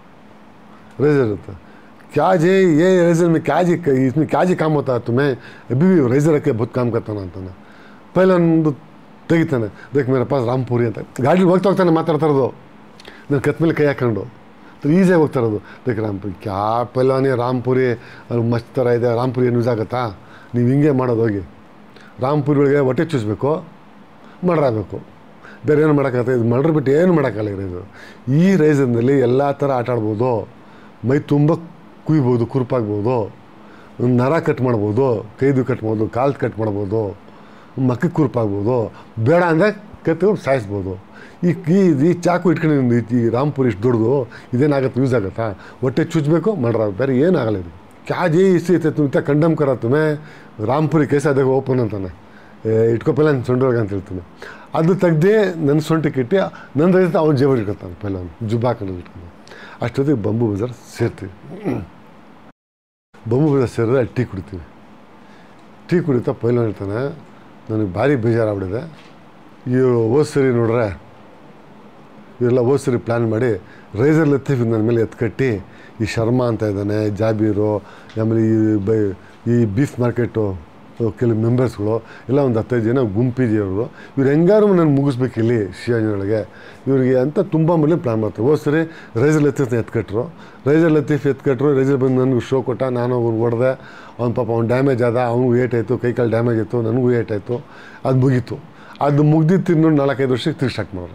Speaker 1: रेजर होता क्या जे ये रेजर में क्या जी इसमें क्या जी काम होता है तुम्हें अभी भी रेजर रख के बहुत काम करता ना ಅಂತಾನೆ ಪೈಲ ಒಂದು ತೆಗಿತಾನೆ ದೇಕ್ ಮೇರೆ ಪಾಸ್ ರಾಮ್ಪುರಿ ಅಂತ ಗಾಡಿ ಹೋಗ್ತಾ ಹೋಗ್ತಾನೆ ಮಾತಾಡ್ತಾ ಇರೋದು ನಾನು ಕತ್ ಮೇಲೆ ಕೈ ಹಾಕೊಂಡು ಈಸಿಯಾಗಿ ಹೋಗ್ತಾ ಇರೋದು ದೇಕ್ ರಾಮ್ಪುರಿ ಕ್ಯಾ ಪೈಲವಾನಿ ರಾಮ್ಪುರಿ ಅದು ಮಸ್ತ್ ಥರ ಇದೆ ರಾಮ್ಪುರಿ ಏನು ಯೂಸ್ ಆಗುತ್ತಾ ನೀವು ಹಿಂಗೆ ಮಾಡೋದು ಹೋಗಿ ರಾಮ್ಪುರಿ ಒಳಗೆ ಹೊಟ್ಟೆ ಚೂಸ್ಬೇಕು ಮಾಡ್ರಾಗಬೇಕು ಬೇರೆ ಏನು ಮಾಡೋಕ್ಕಾಗತ್ತೆ ಇದು ಮಾಡ್ರೆ ಬಿಟ್ಟು ಏನು ಮಾಡೋಕ್ಕಲ್ಲ ಇದು ಈ ರೈಸರ್ನಲ್ಲಿ ಎಲ್ಲ ಥರ ಆಟ ಆಡ್ಬೋದು ಮೈ ತುಂಬ ಕುಯ್ಬೋದು ಕುರುಪಾಗ್ಬೋದು ಒಂದು ನರ ಕಟ್ ಮಾಡ್ಬೋದು ಕೈದು ಕಟ್ ಮಾಡ್ಬೋದು ಕಾಲು ಕಟ್ ಮಾಡ್ಬೋದು ಮಕ್ಕಕ್ಕೆ ಕುರುಪಾಗ್ಬೋದು ಬೇಡ ಅಂದರೆ ಕತ್ಕೊಂಡು ಸಾಯಿಸ್ಬೋದು ಈ ಈ ಈ ಚಾಕು ಇಟ್ಕೊಂಡು ಈ- ಈ ರಾಮ್ಪುರ್ ಇಷ್ಟು ದೊಡ್ಡದು ಇದೇನಾಗತ್ತೆ ಯೂಸ್ ಆಗುತ್ತಾ ಹೊಟ್ಟೆ ಚುಚ್ಚಬೇಕು ಮಾಡ್ರ ಬೇರೆ ಏನಾಗಲ್ಲ ಇದು ಕ್ಯಾ ಜೇ ಇಸಿ ಐತೆ ತುಮಿತ ಕಂಡಮ್ ಕರ ತುಮೆ ರಾಮ್ಪುರಿ ಕೇಸ ಅದಾಗ ಓಪನ್ ಅಂತಾನೆ ಏ, ಇಟ್ಕೊಪ್ಪಲ್ಲ ನನ್ನ ಸೊಂಡೊಳಗೆ ಅಂತ ಹೇಳ್ತೀನಿ ಅದು ತೆಗ್ದೇ ನನ್ನ ಸೊಂಟಕ್ಕೆ ಇಟ್ಟು ನನ್ನ ರೈತ ಅವ್ನು ಜೇಬಲ್ಲಿ ಇಟ್ಕೊತಾನೆ ಪೈಲ ಅವ್ನು ಜುಬ್ಬ ಹಾಕೊಂಡು ಇಟ್ಕೊಂಡು ಅಷ್ಟೊತ್ತಿಗೆ ಬಂಬು ಬಜಾರ್ ಸೇರ್ತೀವಿ ಬಂಬು ಬಜಾರ್ ಸೇರಿದ್ರೆ ಅಲ್ಲಿ ಟೀ ಕುಡಿತೀವಿ ಟೀ ಕುಡಿತಾ ಪೈಲ ಹೇಳ್ತಾನೆ ನನಗೆ ಭಾರಿ ಬೇಜಾರಾಗ್ಬಿಟ್ಟಿದೆ ಇವರು ಹೋದ್ ಸರಿ ನೋಡ್ರೆ ಇವರೆಲ್ಲ ಹೋದ್ ಸರಿ ಪ್ಲ್ಯಾನ್ ಮಾಡಿ ರೈಸರ್ ಲತೀಫ್ ನನ್ನ ಮೇಲೆ ಎತ್ಕಟ್ಟಿ ಈ ಶರ್ಮಾ ಅಂತ ಇದ್ದಾನೆ ಜಾಬೀರು ಆಮೇಲೆ ಈ ಬೈ ಈ ಬೀಫ್ ಮಾರ್ಕೆಟು ಕೆಲವು ಮೆಂಬರ್ಸ್ಗಳು ಎಲ್ಲ ಒಂದು ಹತ್ತೈದು ಜನ ಗುಂಪಿದೆಯವರು ಇವ್ರು ಹೆಂಗಾರು ನಾನು ಮುಗಿಸ್ಬೇಕು ಇಲ್ಲಿ ಶಿವಾಜಿನೊಳಗೆ ಇವರಿಗೆ ಅಂತ ತುಂಬ ಮೇಲೆ ಪ್ಲ್ಯಾನ್ ಮಾಡ್ತಾರೆ ಹೋದ್ ಸರಿ ರೈಸರ್ ಲತೀಫ್ನ ಎತ್ಕಟ್ರು ರೈಸರ್ ಲತೀಫ್ ಎತ್ಕಟ್ರು ರೈಸರ್ ಬಂದು ನನಗೆ ಶೋ ಕೊಟ್ಟ ನಾನು ಅವ್ನು ಹೊಡೆದೆ ಅವ್ನು ಪಾಪ ಅವ್ನು ಡ್ಯಾಮೇಜ್ ಆದ ಅವ್ನಿಗೂ ಏಟ್ ಆಯಿತು ಕೈ ಕಾಲು ಡ್ಯಾಮೇಜ್ ಆಯಿತು ನನಗೂ ಏಟ್ ಆಯಿತು ಅದು ಮುಗೀತು ಅದು ಮುಗ್ದಿದ್ದು ತಿನ್ನೋ ನಾಲ್ಕೈದು ವರ್ಷಕ್ಕೆ ತಿರ್ಗಿ ಸ್ಟಾರ್ಟ್ ಮಾಡೋರು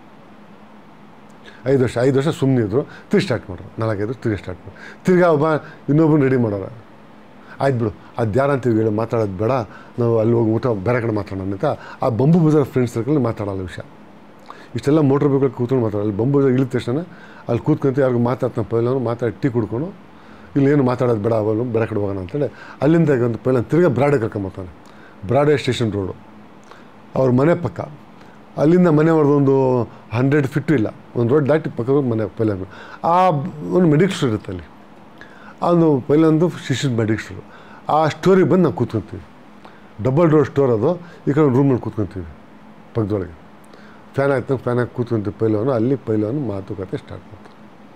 Speaker 1: ಐದು ವರ್ಷ ಐದು ವರ್ಷ ಸುಮ್ಮನೆ ಇದ್ರು ತಿರ್ಗಿ ಸ್ಟಾರ್ಟ್ ಮಾಡೋರು ನಾಲ್ಕೈದು ವರ್ಷ ತಿರ್ಗಿ ಸ್ಟಾರ್ಟ್ ಮಾಡಿ ತಿರ್ಗಾ ಒಬ್ಬ ಇನ್ನೊಬ್ಬನ ರೆಡಿ ಮಾಡೋರು ಆಯ್ತು ಬಿಡು ಅದು ಯಾರಂತೀವಿ ಹೇಳಿ ಮಾತಾಡೋದು ಬೇಡ ನಾವು ಅಲ್ಲಿ ಹೋಗಿ ಊಟ ಬೇರೆ ಕಡೆ ಮಾತಾಡೋಣ ಅಂತ ಆ ಬಂಬು ಬಜಾರ್ ಫ್ರೆಂಡ್ಸ್ ಸರ್ಕಲ್ ಮಾತಾಡಲ್ಲ ವಿಷಯ ಇಷ್ಟೆಲ್ಲ ಮೋಟ್ರ್ ಬೇಕಾದ್ರೆ ಕೂತ್ಕೊಂಡು ಮಾತಾಡಲ್ಲ ಅಲ್ಲಿ ಬಂಬು ಬಜಾರ್ ಇಳಿದ ತಕ್ಷಣ ಅಲ್ಲಿ ಕೂತ್ಕೊಂತ ಯಾರಿಗೂ ಮಾತಾಡ್ತಾನೆ ಪೈಲವನು ಮಾತಾಡಿ ಟೀ ಕುಡ್ಕೊಂಡು ಇಲ್ಲಿ ಏನು ಮಾತಾಡೋದು ಬೇಡ ಅವನು ಬೇರೆ ಕಡೆ ಹೋಗೋಣ ಅಂತೇಳಿ ಅಲ್ಲಿಂದ ಒಂದು ಪೈಲ ತಿರ್ಗಾ ಬ್ರಾಡೆ ಕರ್ಕೊಂಬರ್ತಾನೆ ಬ್ರಾಡೆ ಸ್ಟೇಷನ್ ರೋಡು ಅವ್ರ ಮನೆ ಪಕ್ಕ ಅಲ್ಲಿಂದ ಮನೆ ಒಂದು ಹಂಡ್ರೆಡ್ ಫಿಟ್ಟು ಇಲ್ಲ ಒಂದು ರೋಡ್ ದಾಟಿ ಪಕ್ಕದ ಮನೆ ಪೈಲ ಆ ಒಂದು ಮೆಡಿಕಲ್ ಸ್ಟೋರ್ ಇರುತ್ತೆ ಅಲ್ಲಿ ಅದು ಪೈಲೆ ಒಂದು ಶಿಶಿರ್ ಮೆಡಿಕಲ್ ಸ್ಟೋರ್ ಆ ಸ್ಟೋರಿಗೆ ಬಂದು ನಾವು ಕೂತ್ಕೊತೀವಿ ಡಬಲ್ ಡೋರ್ ಸ್ಟೋರ್ ಅದು ಈ ಕಡೆ ಒಂದು ರೂಮ್ನಲ್ಲಿ ಕೂತ್ಕೊತೀವಿ ಪಕ್ಕದೊಳಗೆ ಫ್ಯಾನ್ ಹಾಕ್ತಾನೆ ಫ್ಯಾನ್ ಹಾಕಿ ಕೂತ್ಕೊಂತೀವಿ ಪೈಲವನು ಅಲ್ಲಿ ಪೈಲವನು ಮಾತುಕತೆ ಸ್ಟಾರ್ಟ್ ಮಾಡ್ತಾನೆ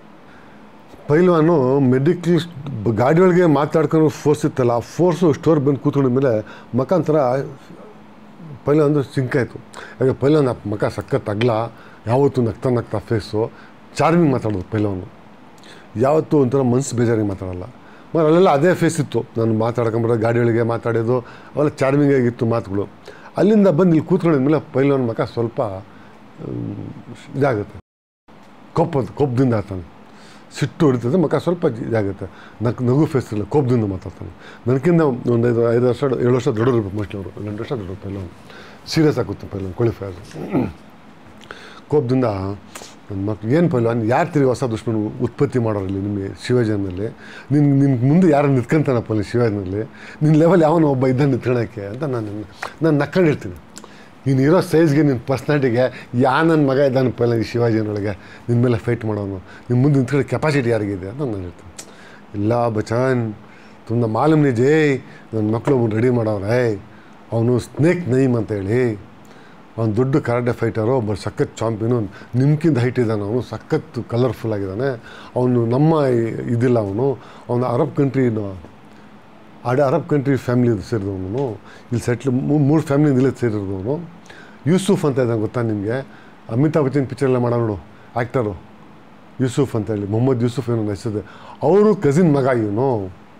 Speaker 1: ಪೈಲ್ವಾನು ಮೆಡಿಕಲ್ ಗಾಡಿ ಒಳಗೆ ಮಾತಾಡ್ಕೊಂಡು ಫೋರ್ಸ್ ಇತ್ತಲ್ಲ ಆ ಫೋರ್ಸು ಸ್ಟೋರ್ ಬಂದು ಕೂತ್ಕೊಂಡ ಮೇಲೆ ಮಕಾಂತರ ಪೈಲ ಒಂದು ಸಿಂಕ್ ಆಯಿತು ಯಾಕೆ ಪೈಲ ಒಂದು ಮಕ ಸಖತ್ ಅಗ್ಲ ಯಾವತ್ತೂ ನಗ್ತಾ ನಗ್ತಾ ಫೇಸು ಚಾರ್ಮಿಂಗ್ ಮಾತಾಡೋದು ಪೈಲವನು ಯಾವತ್ತೂ ಒಂಥರ ಮನ್ಸು ಬೇಜಾರಿಗೆ ಮಾತಾಡಲ್ಲ ಮತ್ತು ಅಲ್ಲೆಲ್ಲ ಅದೇ ಫೇಸ್ ಇತ್ತು ನಾನು ಮಾತಾಡ್ಕೊಂಬರೋದು ಗಾಡಿಯೊಳಗೆ ಮಾತಾಡೋದು ಅವೆಲ್ಲ ಚಾರ್ಮಿಂಗ್ ಆಗಿತ್ತು ಮಾತುಗಳು ಅಲ್ಲಿಂದ ಬಂದು ಇಲ್ಲಿ ಕೂತ್ಕೊಂಡಿದ್ಮೇಲೆ ಪೈಲವನ ಮಕ ಸ್ವಲ್ಪ ಹ್ಮ್, ಇದಾಗುತ್ತೆ ಕೊಪ್ಪದು ಕೊಪ್ಪದಿಂದ ಆತಾನೆ ಸಿಟ್ಟು ಹೊಡಿತದೆ ಮಕ ಸ್ವಲ್ಪ ಜಿ- ಇದಾಗುತ್ತೆ ನಕ್ ನಗು ಫೇಸ್ ಇಲ್ಲ ಕೋಪದಿಂದ ಮಾತಾಡ್ತಾನೆ ನನಗಿಂತ ಒಂದು ಐದು ಐದು ವರ್ಷ ಏಳು ವರ್ಷ ದೊಡ್ಡವರು ಇರ್ಬೇಕು ಮೋಸ್ಟ್ಲಿ ಅವರು ಎಂಟು ವರ್ಷ ದೊಡ್ಡವರು ಪೈಲವನು ಸೀರಿಯಸ್ ಆಗುತ್ತೆ ಪೈಲವನು ಕ್ವಾಲಿಫೈ ಕೋಪದಿಂದ ನನ್ನ ಮಕ್ಳು ಏನು ಪೈಲ್ವಾನ್ ಯಾರು ತಿರುಗಿ ಹೊಸ ದುಶ್ಮನ ಉತ್ಪತ್ತಿ ಮಾಡೋರಲ್ಲಿ ನಿಮಗೆ ಶಿವಾಜಿನಲ್ಲಿ ನಿನ್ನ ನಿನ್ನ ಮುಂದೆ ಯಾರು ನಿಂತ್ಕೊಂತಾನಪ್ಪ ಅಲ್ಲಿ ಶಿವಾಜಿನಲ್ಲಿ ನಿನ್ನ ಲೆವೆಲ್ ಯಾವನೋ ಒಬ್ಬ ಇದ್ದ ನಿಂತ್ಕೊಳಕ್ಕೆ ಅಂತ ನಾನು ನಾನು ನಕ್ಕೊಂಡಿರ್ತೀನಿ ನೀನು ಇರೋ ಸೈಜ್ಗೆ ನಿನ್ನ ಪರ್ಸ್ನಾಲಿಟಿಗೆ ಯಾ ನನ್ನ ಮಗ ಇದ್ದಾನೆ ಪೈಲ ಈ ಶಿವಾಜಿನೊಳಗೆ ನಿನ್ನ ಮೇಲೆ ಫೈಟ್ ಮಾಡೋನು ನಿಮ್ಮ ಮುಂದೆ ನಿಂತ್ಕೊಳ್ಳೋ ಕೆಪಾಸಿಟಿ ಯಾರಿಗಿದೆ ಅಂತ ನಾನು ಹೇಳ್ತೀನಿ ಇಲ್ಲ ಬಚಾನ್ ತುಂಬ ಮಾಲೂಮ್ ನಿಜೇ ನನ್ನ ಮಕ್ಕಳು ರೆಡಿ ಮಾಡವ್ರೆ ಅವನು ಸ್ನೇಕ್ ನೈಮ್ ಅಂತ ಹೇಳಿ ಅವ್ನು ದೊಡ್ಡ ಕರಾಟೆ ಫೈಟರು ಒಬ್ಬ ಸಖತ್ ಚಾಂಪಿಯನು ನಿಮ್ಗಿಂತ ಹೈಟ್ ಇದ್ದಾನೆ ಅವನು ಸಖತ್ ಕಲರ್ಫುಲ್ ಆಗಿದ್ದಾನೆ ಅವನು ನಮ್ಮ ಇ- ಇದಿಲ್ಲ ಅವನು ಅವನು ಅರಬ್ ಕಂಟ್ರಿನ ಅಡ ಅರಬ್ ಕಂಟ್ರಿ ಫ್ಯಾಮಿಲಿ ಸೇರಿದವನು ಇಲ್ಲಿ ಸೆಟ್ಲ್ ಮೂರು ಫ್ಯಾಮಿಲಿಯಿಂದ ಇಲ್ಲೇ ಸೇರಿರೋದವನು ಯೂಸುಫ್ ಅಂತ ಇದ್ದಾನೆ ಗೊತ್ತಾ ನಿಮಗೆ ಅಮಿತಾಬ್ ಬಚ್ಚನ್ ಪಿಕ್ಚರ್ ಎಲ್ಲ ಮಾಡೋ ನೋಡು ಆ್ಯಕ್ಟರು ಯೂಸುಫ್ ಅಂತ ಹೇಳಿ ಮೊಹಮ್ಮದ್ ಯೂಸುಫ್ ಏನೋ ಹೆಸರಿದೆ ಅವರು ಕಸಿನ್ ಮಗ ಇವನು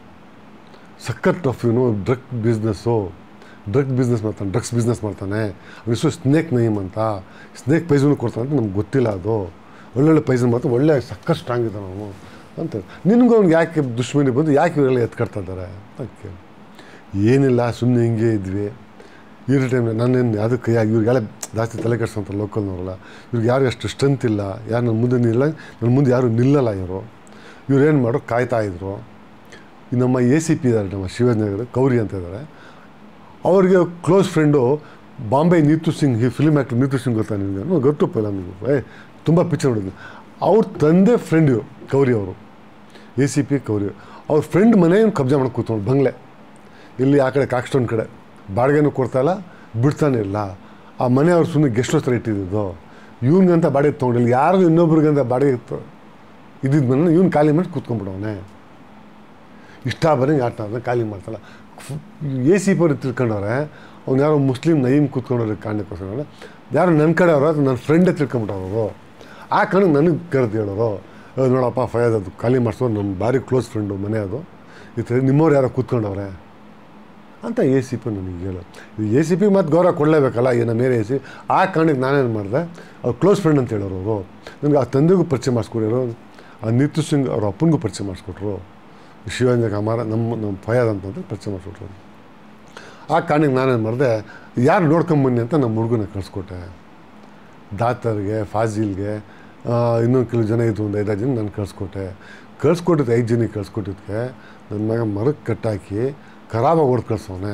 Speaker 1: ಸಖತ್ ಟಫ್ ಇವನು ಡ್ರಗ್ ಬಿಸ್ನೆಸ್ಸು ಡ್ರಗ್ ಬಿಸ್ನೆಸ್ ಮಾಡ್ತಾನೆ ಡ್ರಗ್ಸ್ ಬಿಸ್ನೆಸ್ ಮಾಡ್ತಾನೆ ಅವ್ನ ಹೆಸರು ಸ್ನೇಕ್ ನಯೀಮ್ ಅಂತ ಸ್ನೇಕ್ ಪೈಸನ್ನು ಕೊಡ್ತಾನೆ ಅಂತ ನಮ್ಗೆ ಗೊತ್ತಿಲ್ಲ ಅದು ಒಳ್ಳೊಳ್ಳೆ ಪೈಸನ್ ಮಾಡ್ತಾನೆ ಒಳ್ಳೆ ಸಖತ್ ಸ್ಟ್ರಾಂಗ್ ಇದ್ದಾನೆ ಅವನು ಅಂತ ನಿನಗೂ ಅವ್ನಿಗೆ ಯಾಕೆ ದುಶ್ಮನಿ ಬಂದು ಯಾಕೆ ಇವರೆಲ್ಲ ಎತ್ಕೊಡ್ತಾ ಇದ್ದಾರೆ ಅಂತ ಕೇಳಿ ಏನಿಲ್ಲ ಸುಮ್ಮನೆ ಹಿಂಗೆ ಇದ್ವಿ ಇರೋ ಟೈಮ್ ನಾನೇನು ಅದಕ್ಕೆ ಯಾ ಇವ್ರಿಗೆಲ್ಲ ಜಾಸ್ತಿ ತಲೆ ಕೆಡ್ಸೋಂತಾರೆ ಲೋಕಲ್ನವರಲ್ಲ ಇವ್ರಿಗೆ ಯಾರು ಅಷ್ಟು ಸ್ಟ್ರೆಂತ್ ಇಲ್ಲ ಯಾರು ನನ್ನ ಮುಂದೆ ನಿಲ್ಲ ನನ್ನ ಮುಂದೆ ಯಾರು ನಿಲ್ಲಲ್ಲ ಇವರು ಇವ್ರು ಏನು ಮಾಡೋ ಕಾಯ್ತಾ ಇದ್ರು ಈ ನಮ್ಮ ಎ ಸಿ ಪಿ ಇದ್ದಾರೆ ನಮ್ಮ ಶಿವಾಜಿನಗರ ಕೌರಿ ಅಂತ ಇದ್ದಾರೆ ಅವ್ರಿಗೆ ಕ್ಲೋಸ್ ಫ್ರೆಂಡು ಬಾಂಬೆ ನೀತು ಸಿಂಗ್ ಈ ಫಿಲ್ಮ್ ಆ್ಯಕ್ಟರ್ ನೀತು ಸಿಂಗ್ ಗೊತ್ತಾ ನಿಮಗೆ ಹ್ಞೂ ಗೊತ್ತಪ್ಪ ನಮಗೆ ಏ ತುಂಬ ಪಿಕ್ಚರ್ ನೋಡಿದ್ವಿ ಅವ್ರ ತಂದೆ ಫ್ರೆಂಡ್ ಇವರು ಕೌರಿ ಅವರು ಎ ಸಿ ಪಿ ಕೌರಿ ಅವ್ರ ಫ್ರೆಂಡ್ ಮನೆಯನ್ನು ಕಬ್ಜಾ ಮಾಡಿ ಕೂತ್ಕೊಂಡು ಬಂಗ್ಲೆ ಇಲ್ಲಿ ಆ ಕಡೆ ಕಾಕ್ಸ್ಟೋನ್ ಕಡೆ ಬಾಡಿಗೆನೂ ಕೊಡ್ತಾಯಿಲ್ಲ ಬಿಡ್ತಾನೆ ಇಲ್ಲ ಆ ಮನೆ ಅವ್ರು ಸುಮ್ಮನೆ ಗೆಸ್ಟ್ ಹತ್ರ ಇಟ್ಟಿದ್ದು ಇವ್ನಿಗಂತ ಬಾಡಿಗೆ ತೊಗೊಂಡಿಲ್ಲ ಯಾರಿಗೂ ಇನ್ನೊಬ್ರಿಗಂತ ಬಾಡಿಗೆ ಇತ್ತು ಇದ್ದಿದ್ದು ಮನೆ ಇವ್ನು ಖಾಲಿ ಮಾಡಿ ಕೂತ್ಕೊಂಡ್ಬಿಡವನೆ ಇಷ್ಟ ಬರಂಗೆ ಆಟ ಆಡ್ದೆ ಖಾಲಿ ಮಾಡ್ತಾನೆ ಎ ಸಿ ಪಿ ಅವ್ರು ತಿಳ್ಕೊಂಡವ್ರೆ ಅವ್ನು ಯಾರೋ ಮುಸ್ಲಿಂ ನಯೀಮ್ ಕೂತ್ಕೊಂಡವ್ರಿಗೆ ಕಾರಣಕ್ಕೋಸ್ಕರ ಯಾರು ನನ್ನ ಕಡೆ ಅವರು ಅದು ನನ್ನ ಫ್ರೆಂಡೇ ತಿಳ್ಕೊಂಬಿಟ್ಟವ್ರು ಆ ಕಾರಣಕ್ಕೆ ನನಗೆ ಕರೆದು ಹೇಳೋರು "ಏ, ನೋಡಪ್ಪ ಫಯಾಜ್ ಅದು ಖಾಲಿ ಮಾಡಿಸೋ ನಮ್ಮ ಭಾರಿ ಕ್ಲೋಸ್ ಫ್ರೆಂಡು ಮನೆ ಅದು ಈ ಥರ ನಿಮ್ಮವ್ರು ಯಾರೋ ಕೂತ್ಕೊಂಡವ್ರೆ ಅಂತ ಎ ಸಿ ಪಿ ನನಗೆ ಹೇಳು ಎ ಸಿ ಪಿ ಮತ್ತು ಗೌರವ ಕೊಡಲೇಬೇಕಲ್ಲ ಈ ನಮ್ಮ ಏರಿಯಾ ಎ ಸಿ ಆ ಕಾರಣಕ್ಕೆ ನಾನೇನು ಮಾಡಿದೆ ಅವ್ರು ಕ್ಲೋಸ್ ಫ್ರೆಂಡ್ ಅಂತ ಹೇಳೋರು ಅವರು ನನಗೆ ಆ ತಂದೆಗೂ ಪರಿಚಯ ಮಾಡಿಸ್ಕೊಡಿರೋ ಆ ನಿತ್ಯ ಸಿಂಗ್ ಅವ್ರ ಅಪ್ಪನಿಗೂ ಪರಿಚಯ ಮಾಡಿಸ್ಕೊಟ್ರು ಶಿವಾನಂದ ಕಾಮಾರ ನಮ್ಮ ನಮ್ಮ ಫಯಾದ್ ಅಂತಂದ್ರೆ ಪರಿಚಯ ಮಾಡಿಸ್ಬಿಟ್ರು ಆ ಕಾರಣಕ್ಕೆ ನಾನೇನು ಮಾಡಿದೆ ಯಾರು ನೋಡ್ಕೊಂಬನ್ನಿ ಅಂತ ನಮ್ಮ ಹುಡುಗನ ಕಳಿಸ್ಕೊಟ್ಟೆ ದಾತರ್ಗೆ ಫಾಜಿಲ್ಗೆ ಆ, ಇನ್ನೊಂದು ಕೆಲವು ಜನ ಇದ್ದು ಒಂದು ಐದಾರು ಜನ ನಾನು ಕಳಿಸ್ಕೊಟ್ಟೆ ಕಳಿಸ್ಕೊಟ್ಟಿದ್ದು ಐದು ಜನಕ್ಕೆ ಕಳಿಸ್ಕೊಟ್ಟಿದ್ದಕ್ಕೆ ನನ್ನ ಮಗ ಮರಕ್ಕೆ ಕಟ್ಟಾಕಿ ಖರಾಬಾಗಿ ಹೊಡೆದು ಕಳ್ಸೋನೆ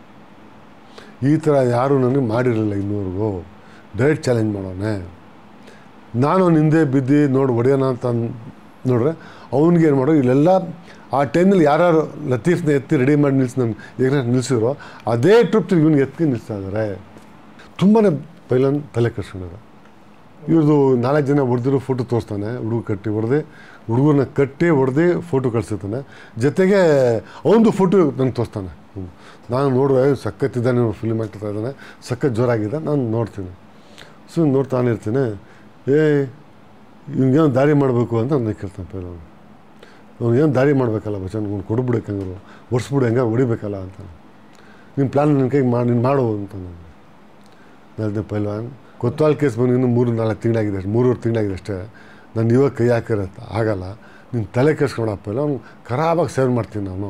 Speaker 1: ಈ ಥರ ಯಾರೂ ನನಗೆ ಮಾಡಿರಲಿಲ್ಲ ಇನ್ನೂವರೆಗೂ ಡೈರೆಕ್ಟ್ ಚಾಲೆಂಜ್ ಮಾಡೋನೆ ನಾನು ಅವ್ನ ಹಿಂದೆ ಬಿದ್ದು ನೋಡಿ ಹೊಡೆಯೋಣ ಅಂತ ಅಂದ್- ನೋಡ್ರೆ ಅವ್ನಿಗೆ ಏನು ಮಾಡೋ ಇಲ್ಲೆಲ್ಲ ಆ ಟೈಮಲ್ಲಿ ಯಾರ್ಯಾರು ಲತೀಫ್ನ ಎತ್ತಿ ರೆಡಿ ಮಾಡಿ ನಿಲ್ಸಿ ನಾನು ಈಗ ನಿಲ್ಸಿದ್ರು ಅದೇ ಟ್ರಿಪ್ ಇವ್ನಿಗೆ ಎತ್ತಿ ನಿಲ್ಲಿಸ್ತಾ ಇದ್ದಾರೆ ತುಂಬಾ ಪೈಲನ್ ತಲೆ ಕೆಡ್ಸ್ಕೊಂಡಿದ್ದಾರೆ ಇವ್ರದ್ದು ನಾಲ್ಕು ಜನ ಹೊಡೆದಿರೋ ಫೋಟೋ ತೋರಿಸ್ತಾನೆ ಹುಡುಗ ಕಟ್ಟಿ ಹೊಡೆದು ಹುಡುಗರನ್ನ ಕಟ್ಟಿ ಹೊಡೆದು ಫೋಟೋ ಕಳಿಸಿರ್ತಾನೆ ಜೊತೆಗೆ ಅವನದು ಫೋಟೋ ನನಗೆ ತೋರಿಸ್ತಾನೆ ಹ್ಮ್. ನಾನು ನೋಡುವ ಸಖತ್ತಿದ್ದಾನೆ ಫಿಲ್ಮ್ ಆಗ್ತಾ ಇದ್ದಾನೆ ಸಖತ್ ಜೋರಾಗಿದೆ ನಾನು ನೋಡ್ತೀನಿ ಸೊ ನೋಡ್ತಾನೆ ಇರ್ತೀನಿ ಏ ಇವ್ನಿಗೇನು ದಾರಿ ಮಾಡಬೇಕು ಅಂತ ನಾನು ಕೇಳ್ತಾನೆ ಪೈಲ ಅವ್ನಿಗೇನು ದಾರಿ ಮಾಡಬೇಕಲ್ಲ ಬಚ್ಚನ್ ಅವ್ನು ಕೊಡ್ಬಿಡಕ್ಕೆ ಹಂಗಾರು ಒಡ್ಸ್ಬಿಡು ಹೆಂಗಾರು ಹೊಡಿಬೇಕಲ್ಲ ಅಂತ ನಿಮ್ಮ ಪ್ಲ್ಯಾನ್ ನನ್ನ ಕೈಗೆ ಮಾಡಿ ನೀನು ಮಾಡು ಅಂತ ನಾನು ನಲ್ದೆ ಪೈಲ್ವಾನ್ ಕೊತ್ವಾಲ್ ಕೇಸ್ ಬಂದು ಇನ್ನೂ ಮೂರು ನಾಲ್ಕು ತಿಂಗಳಾಗಿದೆ ಅಷ್ಟೇ ಮೂರುವರೆ ತಿಂಗಳಾಗಿದೆ ಅಷ್ಟೇ ನಾನು ಇವಾಗ ಕೈ ಹಾಕಿರತ್ತೆ ಆಗಲ್ಲ ನೀನು ತಲೆ ಕೆಡ್ಸ್ಕೊಳಪ್ಪ ಇಲ್ಲ ಅವ್ನು ಖರಾಬಾಗಿ ಸೇವ್ ಮಾಡ್ತೀನಿ ನಾನು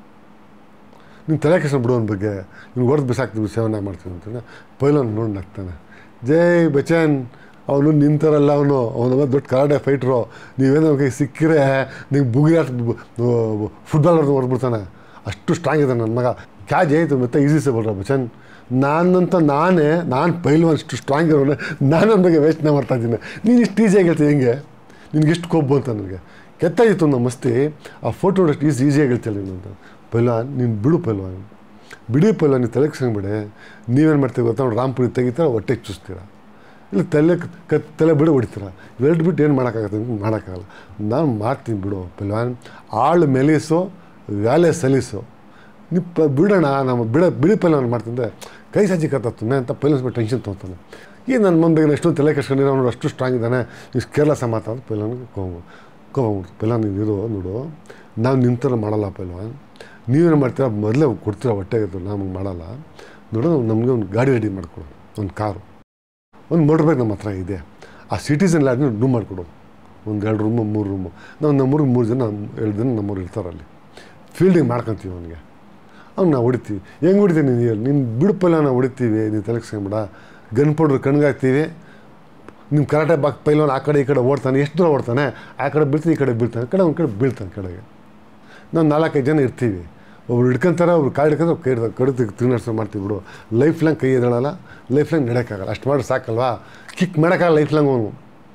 Speaker 1: ನೀನು ತಲೆ ಕೆಡ್ಸ್ಕೊಂಡು ಬಿಡು ಅವನ ಬಗ್ಗೆ ನೀನು ಹೊಡೆದು ಬಿಸಾಕ್ತೀವಿ ಸೇವನೆ ಮಾಡ್ತೀನಿ ಅಂತಾನೆ ಪೈಲನ್ ನೋಡಿ ನಗ್ತಾನೆ ಜೈ ಬಚ್ಚನ್ ಅವನು ನಿಂತಾರಲ್ಲ ಅವನು ಅವನ ದೊಡ್ಡ ಕರಾಟೆ ಫೈಟ್ರು ನೀವೇನೋ ಅವ್ನ ಕೈ ಸಿಕ್ಕಿರೆ ನಿಂಗೆ ಬುಗಿ ಫುಟ್ಬಾಲ್ ಹೊಡೆದು ಹೊಡೆದ್ಬಿಡ್ತಾನೆ ಅಷ್ಟು ಸ್ಟ್ರಾಂಗ್ ಇದೆ ನನ್ನ ಮಗ ಕ್ಯಾಜ್ ಆಯಿತು ಮತ್ತೆ ಈಸಿ ಸೇ ಬಲ್ರ ಬಚ್ಚನ್ ನಾನಂತ ನಾನೇ ನಾನು ಪೈಲ್ವಾನ್ ಅಷ್ಟು ಸ್ಟ್ರಾಂಗ್ ಇರೋನೆ ನಾನು ನನ್ನ ಬಗ್ಗೆ ವೇಸ್ಟ್ನ ಮಾಡ್ತಾ ಇದ್ದೀನಿ ನೀನು ಇಷ್ಟು ಈಸಿಯಾಗಿ ಹೇಳ್ತೀನಿ ಹೆಂಗೆ ನಿನ್ಗೆ ಎಷ್ಟು ಕೊಬ್ಬು ಅಂತ ನನಗೆ ಕೆತ್ತಾಗಿತ್ತು ನಮ್ಮ ಮಸ್ತಿ ಆ ಫೋಟೋ ನೋಡೋಷ್ಟು ಈಸಿ ಈಸಿಯಾಗಿ ಹೇಳ್ತಿಲ್ಲ ನೀನು ಅಂತ ಪೈಲ್ವಾನ್ ನೀನು ಬಿಡು ಪೈಲ್ವಾನ್ ಬಿಡಿ ಪೈಲ್ವಾನ್ ನೀವು ತಲೆ ಬಿಡಿ ನೀವೇನು ಮಾಡ್ತೀವಿ ಗೊತ್ತಾ ನೋಡಿ ರಾಮ್ಪುರಿ ತೆಗಿತೀರ ಹೊಟ್ಟೆಗೆ ಚುಸ್ತೀರಾ ಇಲ್ಲ ತಲೆ ಕ ತಲೆ ಬಿಡು ಹೊಡಿತೀರ ಇವೆರಡು ಬಿಟ್ಟು ಏನು ಮಾಡೋಕ್ಕಾಗತ್ತೆ ಅಂತ ಮಾಡೋಕ್ಕಾಗಲ್ಲ ನಾನು ಮಾಡ್ತೀನಿ ಬಿಡು ಪೈಲ್ವಾನ್ ಆಳು ಮೆಲೀಸು ವ್ಯಾಲೆ ಸಲೀಸು ನೀವು ಪ ಬಿಡೋಣ ನಮ್ಮ ಬಿಡ ಬಿಡಿ ಪೈಲ್ವಾನ್ ಮಾಡ್ತಿದ್ದೆ ಕೈ ಸಜ್ಜಿ ಕತ್ತುನೆ ಅಂತ ಪೈಲನ್ಸ್ ಮೇಲೆ ಟೆನ್ಷನ್ ತೊಗೊತಾನೆ ಈ ನನ್ನ ಮುಂದೆ ಎಷ್ಟೊಂದು ತಲೆ ಕೆಡ್ಸ್ಕೊಂಡಿರೋ ಅವನು ಅಷ್ಟು ಸ್ಟ್ರಾಂಗ್ ಇದ್ದಾನೆ ಇಷ್ಟು ಕೇರ್ಲೆಸ್ ಮಾತ ಅಂತ ಪೈಲನ್ಗೆ ಕೋಬ ಕೋಬಿಡ್ತು ಪೈಲಾನ್ ನೀನು ಇರು ನೋಡು ನಾವು ನಿಂತರ ಮಾಡಲ್ಲ ಪೈಲ್ವಾನ್ ನೀವೇನು ಮಾಡ್ತೀರ ಮೊದಲೇ ಕೊಡ್ತೀರ ಹೊಟ್ಟೆಗೆ ನಮಗೆ ಮಾಡಲ್ಲ ನೋಡು ನಮಗೆ ಒಂದು ಗಾಡಿ ರೆಡಿ ಮಾಡಿಕೊಡು ಒಂದು ಕಾರು ಒಂದು ಮೋಟ್ರ್ ಬೈಕ್ ನಮ್ಮ ಹತ್ರ ಇದೆ ಆ ಸಿಟಿಸನ್ ಲ್ಯಾಡ್ನ ರೂಮ್ ಮಾಡಿಕೊಡು ಒಂದು ಎರಡು ರೂಮು ಮೂರು ರೂಮು ನಾವು ನಮ್ಮೂರಿಗೆ ಮೂರು ಜನ ಎರಡು ಜನ ನಮ್ಮೂರು ಇರ್ತಾರಲ್ಲಿ ಫೀಲ್ಡಿಂಗ್ ಮಾಡ್ಕೊತೀವಿ ಅವನಿಗೆ ಅವ್ನು ನಾವು ಹೊಡಿತೀವಿ ಹೆಂಗೆ ಹೊಡಿತೀವಿ ನೀನು ಹೇಳಿ ನೀನು ಬಿಡುಪಲ್ಲ ನಾವು ಹೊಡಿತೀವಿ ನೀನು ತಲೆಗಿಸ್ಕೊಂಬಿಡ ಗನ್ ಪೌಡ್ರ್ ಕಣ್ಗಾಗ್ತೀವಿ ನಿಮ್ಮ ಕರಾಟೆ ಬಾಕ್ ಪೈಲವನ್ ಆ ಕಡೆ ಈ ಕಡೆ ಓಡ್ತಾನೆ ಎಷ್ಟು ದೂರ ಓಡ್ತಾನೆ ಆ ಕಡೆ ಬೀಳ್ತಾನೆ ಈ ಕಡೆ ಬೀಳ್ತಾನೆ ಆ ಕಡೆ ಒಂದು ಕಡೆ ಬೀಳ್ತಾನೆ ಕಡೆಗೆ ನಾವು ನಾಲ್ಕೈದು ಜನ ಇರ್ತೀವಿ ಒಬ್ರು ಹಿಡ್ಕೊಂತಾರೆ ಒಬ್ರು ಕಾಲು ಹಿಡ್ಕೊಂಡ್ರೆ ಕೈ ಹಿಡ್ದು ಕಡಿದು ತಿರುಗಿಸೋ ಮಾಡ್ತೀವಿ ಬಿಡು ಲೈಫ್ ಲಾಂಗ್ ಕೈ ಎದಳಲ್ಲ ಲೈಫ್ ಲಾಂಗ್ ನಡೆಯೋಕ್ಕಾಗಲ್ಲ ಅಷ್ಟು ಮಾಡಿ ಸಾಕಲ್ವಾ ಕಿಕ್ ಮಾಡೋಕ್ಕಾಗಲ್ಲ ಲೈಫ್ ಲಾಂಗ್ ಅವನು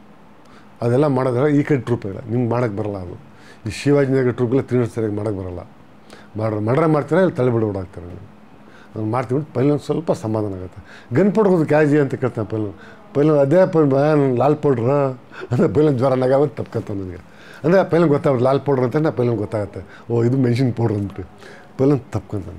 Speaker 1: ಅದೆಲ್ಲ ಮಾಡೋದ್ರೆ ಈ ಕಡೆ ಟ್ರೂಪ್ ಇಲ್ಲ ನಿಮ್ಗೆ ಮಾಡೋಕ್ಕೆ ಬರಲ್ಲ ಅದು ಈ ಶಿವಾಜಿನಗರ ಟ್ರೂಪ್ಗೆಲ್ಲ ತಿರುಗಿ ಸರಿಯಾಗಿ ಮಾಡೋಕ್ಕೆ ಬರಲ್ಲ ಮಾಡ್ರೆ ಮಾಡ್ರೆ ಮಾಡ್ತಾರೆ ಇಲ್ಲಿ ತಲೆ ಬಿಡ್ಬಿಡಾಕ್ತಾರೆ ನಾನು ಮಾಡ್ತೀವಿ ಪೈಲೊಂದು ಸ್ವಲ್ಪ ಸಮಾಧಾನ ಆಗುತ್ತೆ ಗನ್ ಪೌಡ್ರ್ ಕ್ಯಾಜಿ ಅಂತ ಕೇಳ್ತಾನೆ ಪೈಲನ್ ಪೈಲನ್ ಅದೇ ಪೈಲ್ ಲಾಲ್ ಪೌಡ್ರ ಅಂದರೆ ಪೈಲನ್ ಜ್ವರ ನಗಾವತ್ತು ತಪ್ಕೊತ ನನಗೆ ಅಂದರೆ ಪೈಲನ್ ಗೊತ್ತಾಗುತ್ತೆ ಲಾಲ್ ಪೌಡ್ರ್ ಅಂತ ನಾ ಪೈಲನ್ ಗೊತ್ತಾಗುತ್ತೆ ಓ ಇದು ಮೆಣಸಿನ ಪೌಡ್ರ್ ಅಂದ್ಬಿಟ್ಟು ಪೈಲನ್ ತಪ್ಕೊಂತಾನೆ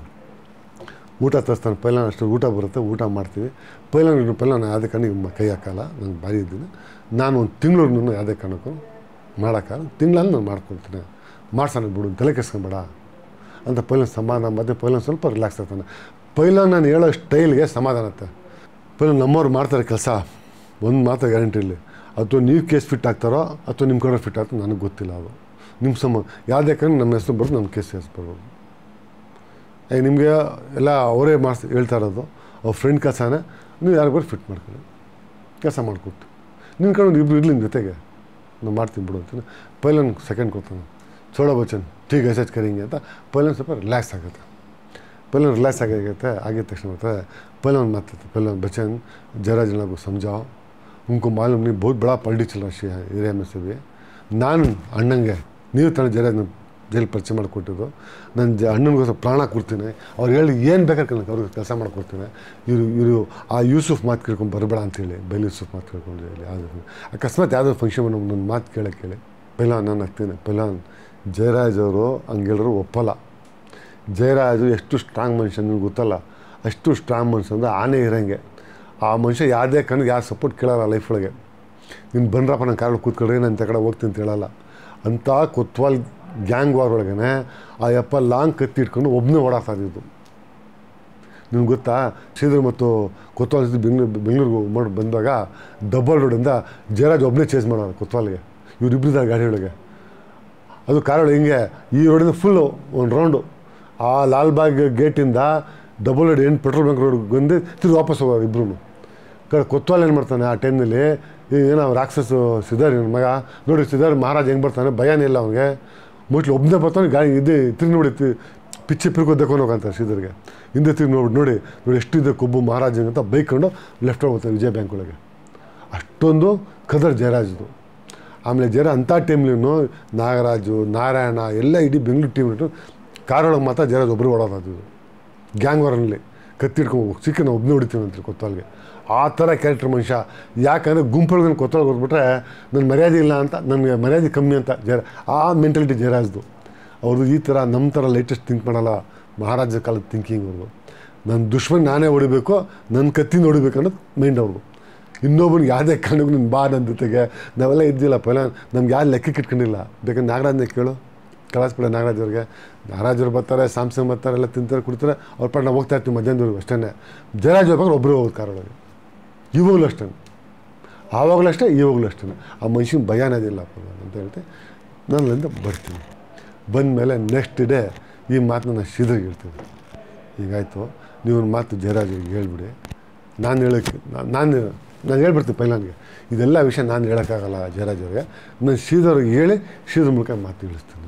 Speaker 1: ಊಟ ತರಿಸ್ತಾನೆ ಪೈಲನ್ ಅಷ್ಟು ಊಟ ಬರುತ್ತೆ ಊಟ ಮಾಡ್ತೀವಿ ಪೈಲನ್ ಪೈಲನ್ ಯಾವುದೇ ಕಾರಣಕ್ಕೆ ಕೈ ಹಾಕಲ್ಲ ನಂಗೆ ಭಾರಿ ಇದ್ದೀನಿ ನಾನು ಒಂದು ತಿಂಗಳು ಯಾವುದೇ ಕಾರಣಕ್ಕೂ ಮಾಡೋಕ್ಕಲ್ಲ ತಿಂಗಳಲ್ಲಿ ನಾನು ಮಾಡ್ಕೊಳ್ತೀನಿ ಮಾಡ್ಸೋಣ ಬಿಡು ತಲೆ ಕೆಸ್ಕೊಂಬೇಡ ಅಂತ ಪೈಲನ್ ಸಮಾಧಾನ ಮತ್ತೆ ಪೈಲನ್ ಸ್ವಲ್ಪ ರಿಲ್ಯಾಕ್ಸ್ ಆಗ್ತಾನೆ ಪೈಲನ್ ನಾನು ಹೇಳೋ ಸ್ಟೈಲ್ಗೆ ಸಮಾಧಾನ ಆಗುತ್ತೆ ಪೈಲನ್ ನಮ್ಮವ್ರು ಮಾಡ್ತಾರೆ ಕೆಲಸ ಒಂದು ಮಾತ್ರ ಗ್ಯಾರಂಟಿ ಇಲ್ಲಿ ಅಥವಾ ನೀವು ಕೇಸ್ ಫಿಟ್ ಆಗ್ತಾರೋ ಅಥವಾ ನಿಮ್ಮ ಕಡೆ ಫಿಟ್ ಆಗ್ತೋ ನನಗೆ ಗೊತ್ತಿಲ್ಲ ಅದು ನಿಮ್ಮ ಸಮ ಯಾವುದೇ ಕಾರಣ ನಮ್ಮ ಹೆಸರು ಬರೋದು ನಮ್ಮ ಕೇಸ್ ಹೆಸರು ಬರ್ಬೋದು ಏ ನಿಮಗೆ ಎಲ್ಲ ಅವರೇ ಮಾಡಿಸ್ ಹೇಳ್ತಾ ಇರೋದು ಅವ್ರ ಫ್ರೆಂಡ್ ಕೆಲಸನೇ ನೀವು ಯಾರಿಗೂ ಫಿಟ್ ಮಾಡ್ಕೊಳ್ಳಿ ಕೆಲಸ ಮಾಡಿಕೊಟ್ಟು ನಿನ್ನ ಕಡೆ ಒಂದು ಇಬ್ಬರು ಇರಲಿ ನಿಮ್ಮ ಜೊತೆಗೆ ನಾನು ಮಾಡ್ತೀನಿ ಬಿಡು ಅಂತೀನಿ ಪೈಲನ್ ಸೆಕೆಂಡ್ ಕೊಡ್ತಾನೆ ಚೋಳ ಬಚ್ಚನ್ ಟೀ ಗಸೆಚ್ ಕರಿಂಗೆ ಅಂತ ಪೈಲನ್ ಸ್ವಲ್ಪ ರಿಲ್ಯಾಕ್ಸ್ ಆಗುತ್ತೆ ಪೈಲನ್ ರಿಲ್ಯಾಕ್ಸ್ ಆಗಿರುತ್ತೆ ಆಗಿದ ತಕ್ಷಣ ಮತ್ತೆ ಪೈಲನ್ ಮಾತಾಡ್ತಾರೆ ಪೈಲನ್ बच्चन जरा जना को समझाओ उनको मालूम नहीं बहुत बड़ा पॉलिटिकल राशि है एरिया में से भी ನಾನು ಅಣ್ಣಂಗೆ ನೀವು ತಾನೇ ಜರ ಜೈಲು ಪರಿಚಯ ಮಾಡಿಕೊಟ್ಟಿದ್ದು ನನ್ನ ಜ ಅಣ್ಣನಿಗೋಸ್ಕರ ಪ್ರಾಣ ಕೊಡ್ತೀನಿ ಅವ್ರು ಹೇಳಿ ಏನು ಬೇಕಾದ್ರೆ ನನಗೆ ಅವ್ರಿಗೆ ಕೆಲಸ ಮಾಡಿಕೊಡ್ತೀನಿ ಇವರು ಇವರು ಆ ಯೂಸುಫ್ ಮಾತು ಕೇಳ್ಕೊಂಡು ಬರಬೇಡ ಅಂತೇಳಿ ಬೈಲ್ ಯೂಸುಫ್ ಮಾತು ಕೇಳ್ಕೊಂಡು ಹೇಳಿ ಯಾವುದೇ ಅಕಸ್ಮಾತ್ ಯಾವುದೋ ಫಂಕ್ಷನ್ ನನ್ನ ಮಾತು ಕೇಳಕ್ಕೆ ಹೇಳಿ ಪೈಲಾನ್ ನಾನು ಹಾಕ್ತೀನಿ ಪೈಲಾನ್ ಜಯರಾಜ್ ಅವರು ಹಂಗೇಳಿದ್ರು ಒಪ್ಪಲ್ಲ ಜಯರಾಜು ಎಷ್ಟು ಸ್ಟ್ರಾಂಗ್ ಮನುಷ್ಯ ನಿಮ್ಗೆ ಗೊತ್ತಲ್ಲ ಅಷ್ಟು ಸ್ಟ್ರಾಂಗ್ ಮನುಷ್ಯ ಅಂದರೆ ಆನೆ ಇರೋಂಗೆ ಆ ಮನುಷ್ಯ ಯಾವುದೇ ಕಣ್ಣಿಗೆ ಯಾರು ಸಪೋರ್ಟ್ ಕೇಳಲ್ಲ ಲೈಫ್ ಒಳಗೆ ನೀನು ಬಂದ್ರಪ್ಪ ನಾನು ಕಾರಲ್ಲಿ ಕೂತ್ಕೊಳ್ರಿ ನಾನು ಇಂಥ ಕಡೆ ಹೋಗ್ತೀನಿ ಅಂತ ಹೇಳಲ್ಲ ಅಂಥ ಕೊತ್ವಾಲ್ ಗ್ಯಾಂಗ್ ವಾರ್ ಒಳಗೇ ಆ ಯಪ್ಪ ಲಾಂಗ್ ಕತ್ತಿ ಇಟ್ಕೊಂಡು ಒಬ್ಬನೇ ಓಡಾಡ್ತಾ ಇದ್ದಿದ್ದು ನಿಮ್ಗೆ ಗೊತ್ತಾ ಶ್ರೀಧರ್ ಮತ್ತು ಕೊತ್ವಾಲ್ ಜೊತೆ ಬೆಂಗಳೂರು ಬೆಂಗಳೂರಿಗೆ ಮಾಡಿ ಬಂದಾಗ ಡಬಲ್ ರೋಡಿಂದ ಜಯರಾಜ್ ಒಬ್ಬನೇ ಚೇಸ್ ಮಾಡೋರು ಕೊತ್ವಾಲ್ಗೆ ಇವರಿಬ್ಬರಿದ್ದಾರೆ ಗಾಡಿ ಒಳಗೆ ಅದು ಕಾರವಾರ ಹಿಂಗೆ ಈ ರೋಡಿಂದ ಫುಲ್ಲು ಒಂದು ರೌಂಡು ಆ ಲಾಲ್ಬಾಗ್ ಗೇಟಿಂದ ಡಬಲ್ ರೋಡ್ ಏನು ಪೆಟ್ರೋಲ್ ಬಂಕ್ ರೋಡ್ ಬಂದು ತಿರುಗಿ ವಾಪಸ್ ಹೋಗೋರು ಇಬ್ರು ಕಡೆ ಕೊತ್ವಾಲ್ ಏನು ಮಾಡ್ತಾನೆ ಆ ಟೈಮ್ನಲ್ಲಿ ಏನೋ ರಾಕ್ಷಸ ಸಿದ್ಧಾರ್ ನನ್ನ ಮಗ ನೋಡಿ ಸಿದ್ಧಾರ್ ಮಹಾರಾಜ್ ಹೆಂಗೆ ಬರ್ತಾನೆ ಭಯನೇ ಇಲ್ಲ ಅವನಿಗೆ ಮೋಸ್ಟ್ಲಿ ಒಬ್ಬನೇ ಬರ್ತಾನೆ ಗಾಡಿ ಇದು ತಿರುಗಿ ನೋಡಿ ತಿ- ಪಿಚ್ಚೆ ಪಿರ್ಕೋದಕ್ಕೆ ಹೋಗಂತ ಶ್ರೀಧರ್ಗೆ ಹಿಂದೆ ತಿರುಗಿ ನೋಡಿ ನೋಡಿ ನೋಡಿ ಎಷ್ಟಿದೆ ಕೊಬ್ಬು ಮಹಾರಾಜ್ ಅಂತ ಬೈಕೊಂಡು ಲೆಫ್ಟ್ ಹೋಗುತ್ತೆ ವಿಜಯ ಬ್ಯಾಂಕ್ ಒಳಗೆ ಅಷ್ಟೊಂದು ಕದರ್ ಜಯರಾಜ್ದು ಆಮೇಲೆ ಜರ ಅಂಥ ಟೈಮ್ಲಿನೂ ನಾಗರಾಜು ನಾರಾಯಣ ಎಲ್ಲ ಇಡೀ ಬೆಂಗಳೂರು ಟೀಮ್ ಇಟ್ಟು ಕಾರೊಳಗೆ ಮಾತ್ರ ಜಯರಾಜ್ ಒಬ್ಬರು ಓಡೋದು ಗ್ಯಾಂಗ್ ವಾರಲ್ಲಿ ಕತ್ತಿ ಹಿಡ್ಕೊಂಡು ಸಿಕ್ಕ ನಾವು ಒಬ್ಬನೇ ಹೊಡಿತೀವಿ ಅಂತ ಕೊತ್ತಲ್ಗೆ ಆ ಥರ ಕ್ಯಾರೆಕ್ಟರ್ ಮನುಷ್ಯ ಯಾಕಂದರೆ ಗುಂಪೊಳಗೆ ಕೊತ್ತಲ್ಗೆ ಹೋಗ್ಬಿಟ್ರೆ ನನ್ನ ಮರ್ಯಾದೆ ಇಲ್ಲ ಅಂತ ನನಗೆ ಮರ್ಯಾದೆ ಕಮ್ಮಿ ಅಂತ ಜರ ಆ ಮೆಂಟಾಲಿಟಿ ಜಯರಾಜ್ದು ಅವ್ರದ್ದು ಈ ಥರ ನಮ್ಮ ಥರ ಲೇಟೆಸ್ಟ್ ಥಿಂಕ್ ಮಾಡಲ್ಲ ಮಹಾರಾಜ ಕಾಲದ ಥಿಂಕಿಂಗ್ ಅವ್ರದ್ದು ನನ್ನ ದುಶ್ಮನ್ ನಾನೇ ಹೊಡಿಬೇಕು ನನ್ನ ಕತ್ತಿನ ಹೊಡಿಬೇಕು ಅನ್ನೋದು ಮೈಂಡ್ ಅವ್ರದ್ದು ಇನ್ನೊಬ್ಬನಿಗೆ ಯಾವುದೇ ಕಾರಣಕ್ಕೂ ನೀನು ಬಾ ನನ್ನ ಜೊತೆಗೆ ನಾವೆಲ್ಲ ಇದ್ದಿಲ್ಲ ಪೈಲ ನಮ್ಗೆ ಯಾರು ಲೆಕ್ಕಕ್ಕೆ ಇಟ್ಕೊಂಡಿಲ್ಲ ಬೇಕಾದ್ರೆ ನಾಗರಾಜನೇ ಕೇಳು ಕಳಿಸ್ಬಿಡ ನಾಗರಾಜ್ ಅವ್ರಿಗೆ ನಾಗರಾಜ್ ಅವ್ರು ಬರ್ತಾರೆ ಸಾಮ್ಸಂಗ್ ಬರ್ತಾರೆ ಎಲ್ಲ ತಿಂತಾರೆ ಕುಡ್ತಾರೆ ಅವ್ರ ಪಾಟ್ ನಾವು ಹೋಗ್ತಾ ಇರ್ತೀವಿ ಮಧ್ಯಾಹ್ನದವರೆಗೂ ಅಷ್ಟೇ ಜಯರಾಜ್ ಹೋಗ್ಬೇಕಾದ್ರೆ ಒಬ್ಬರು ಹೋಗೋದು ಕಾರೊಳಗೆ ಇವಾಗಲೂ ಅಷ್ಟೇ ಆವಾಗಲೂ ಅಷ್ಟೇ ಇವಾಗಲೂ ಅಷ್ಟೇ ಆ ಮನುಷ್ಯನ ಭಯ ಅನ್ನೋದಿಲ್ಲ ಅಂತ ಹೇಳ್ತೆ ನಾನು ಅಲ್ಲಿಂದ ಬರ್ತೀನಿ ಬಂದಮೇಲೆ ನೆಕ್ಸ್ಟ್ ಡೇ ಈ ಮಾತನ್ನ ನಾನು ಶ್ರೀಧರ್ಗೆ ಹೇಳ್ತೀನಿ ಹೀಗಾಯಿತು ನೀವು ಒಂದು ಮಾತು ಜಯರಾಜ್ಗೆ ಹೇಳ್ಬಿಡಿ ನಾನು ಹೇಳೋಕ್ಕೆ ನಾನು ನಾನು ಹೇಳ್ಬಿಡ್ತೀನಿ ಪೈಲಾನ್ಗೆ ಇದೆಲ್ಲ ವಿಷಯ ನಾನು ಹೇಳೋಕ್ಕಾಗಲ್ಲ ಜಯರಾಜ್ ಅವ್ರಿಗೆ ನಾನು ಶ್ರೀಧರ್ಗೆ ಹೇಳಿ ಶ್ರೀಧರ್ ಮೂಲಕ ಮಾತು ತಿಳಿಸ್ತೀನಿ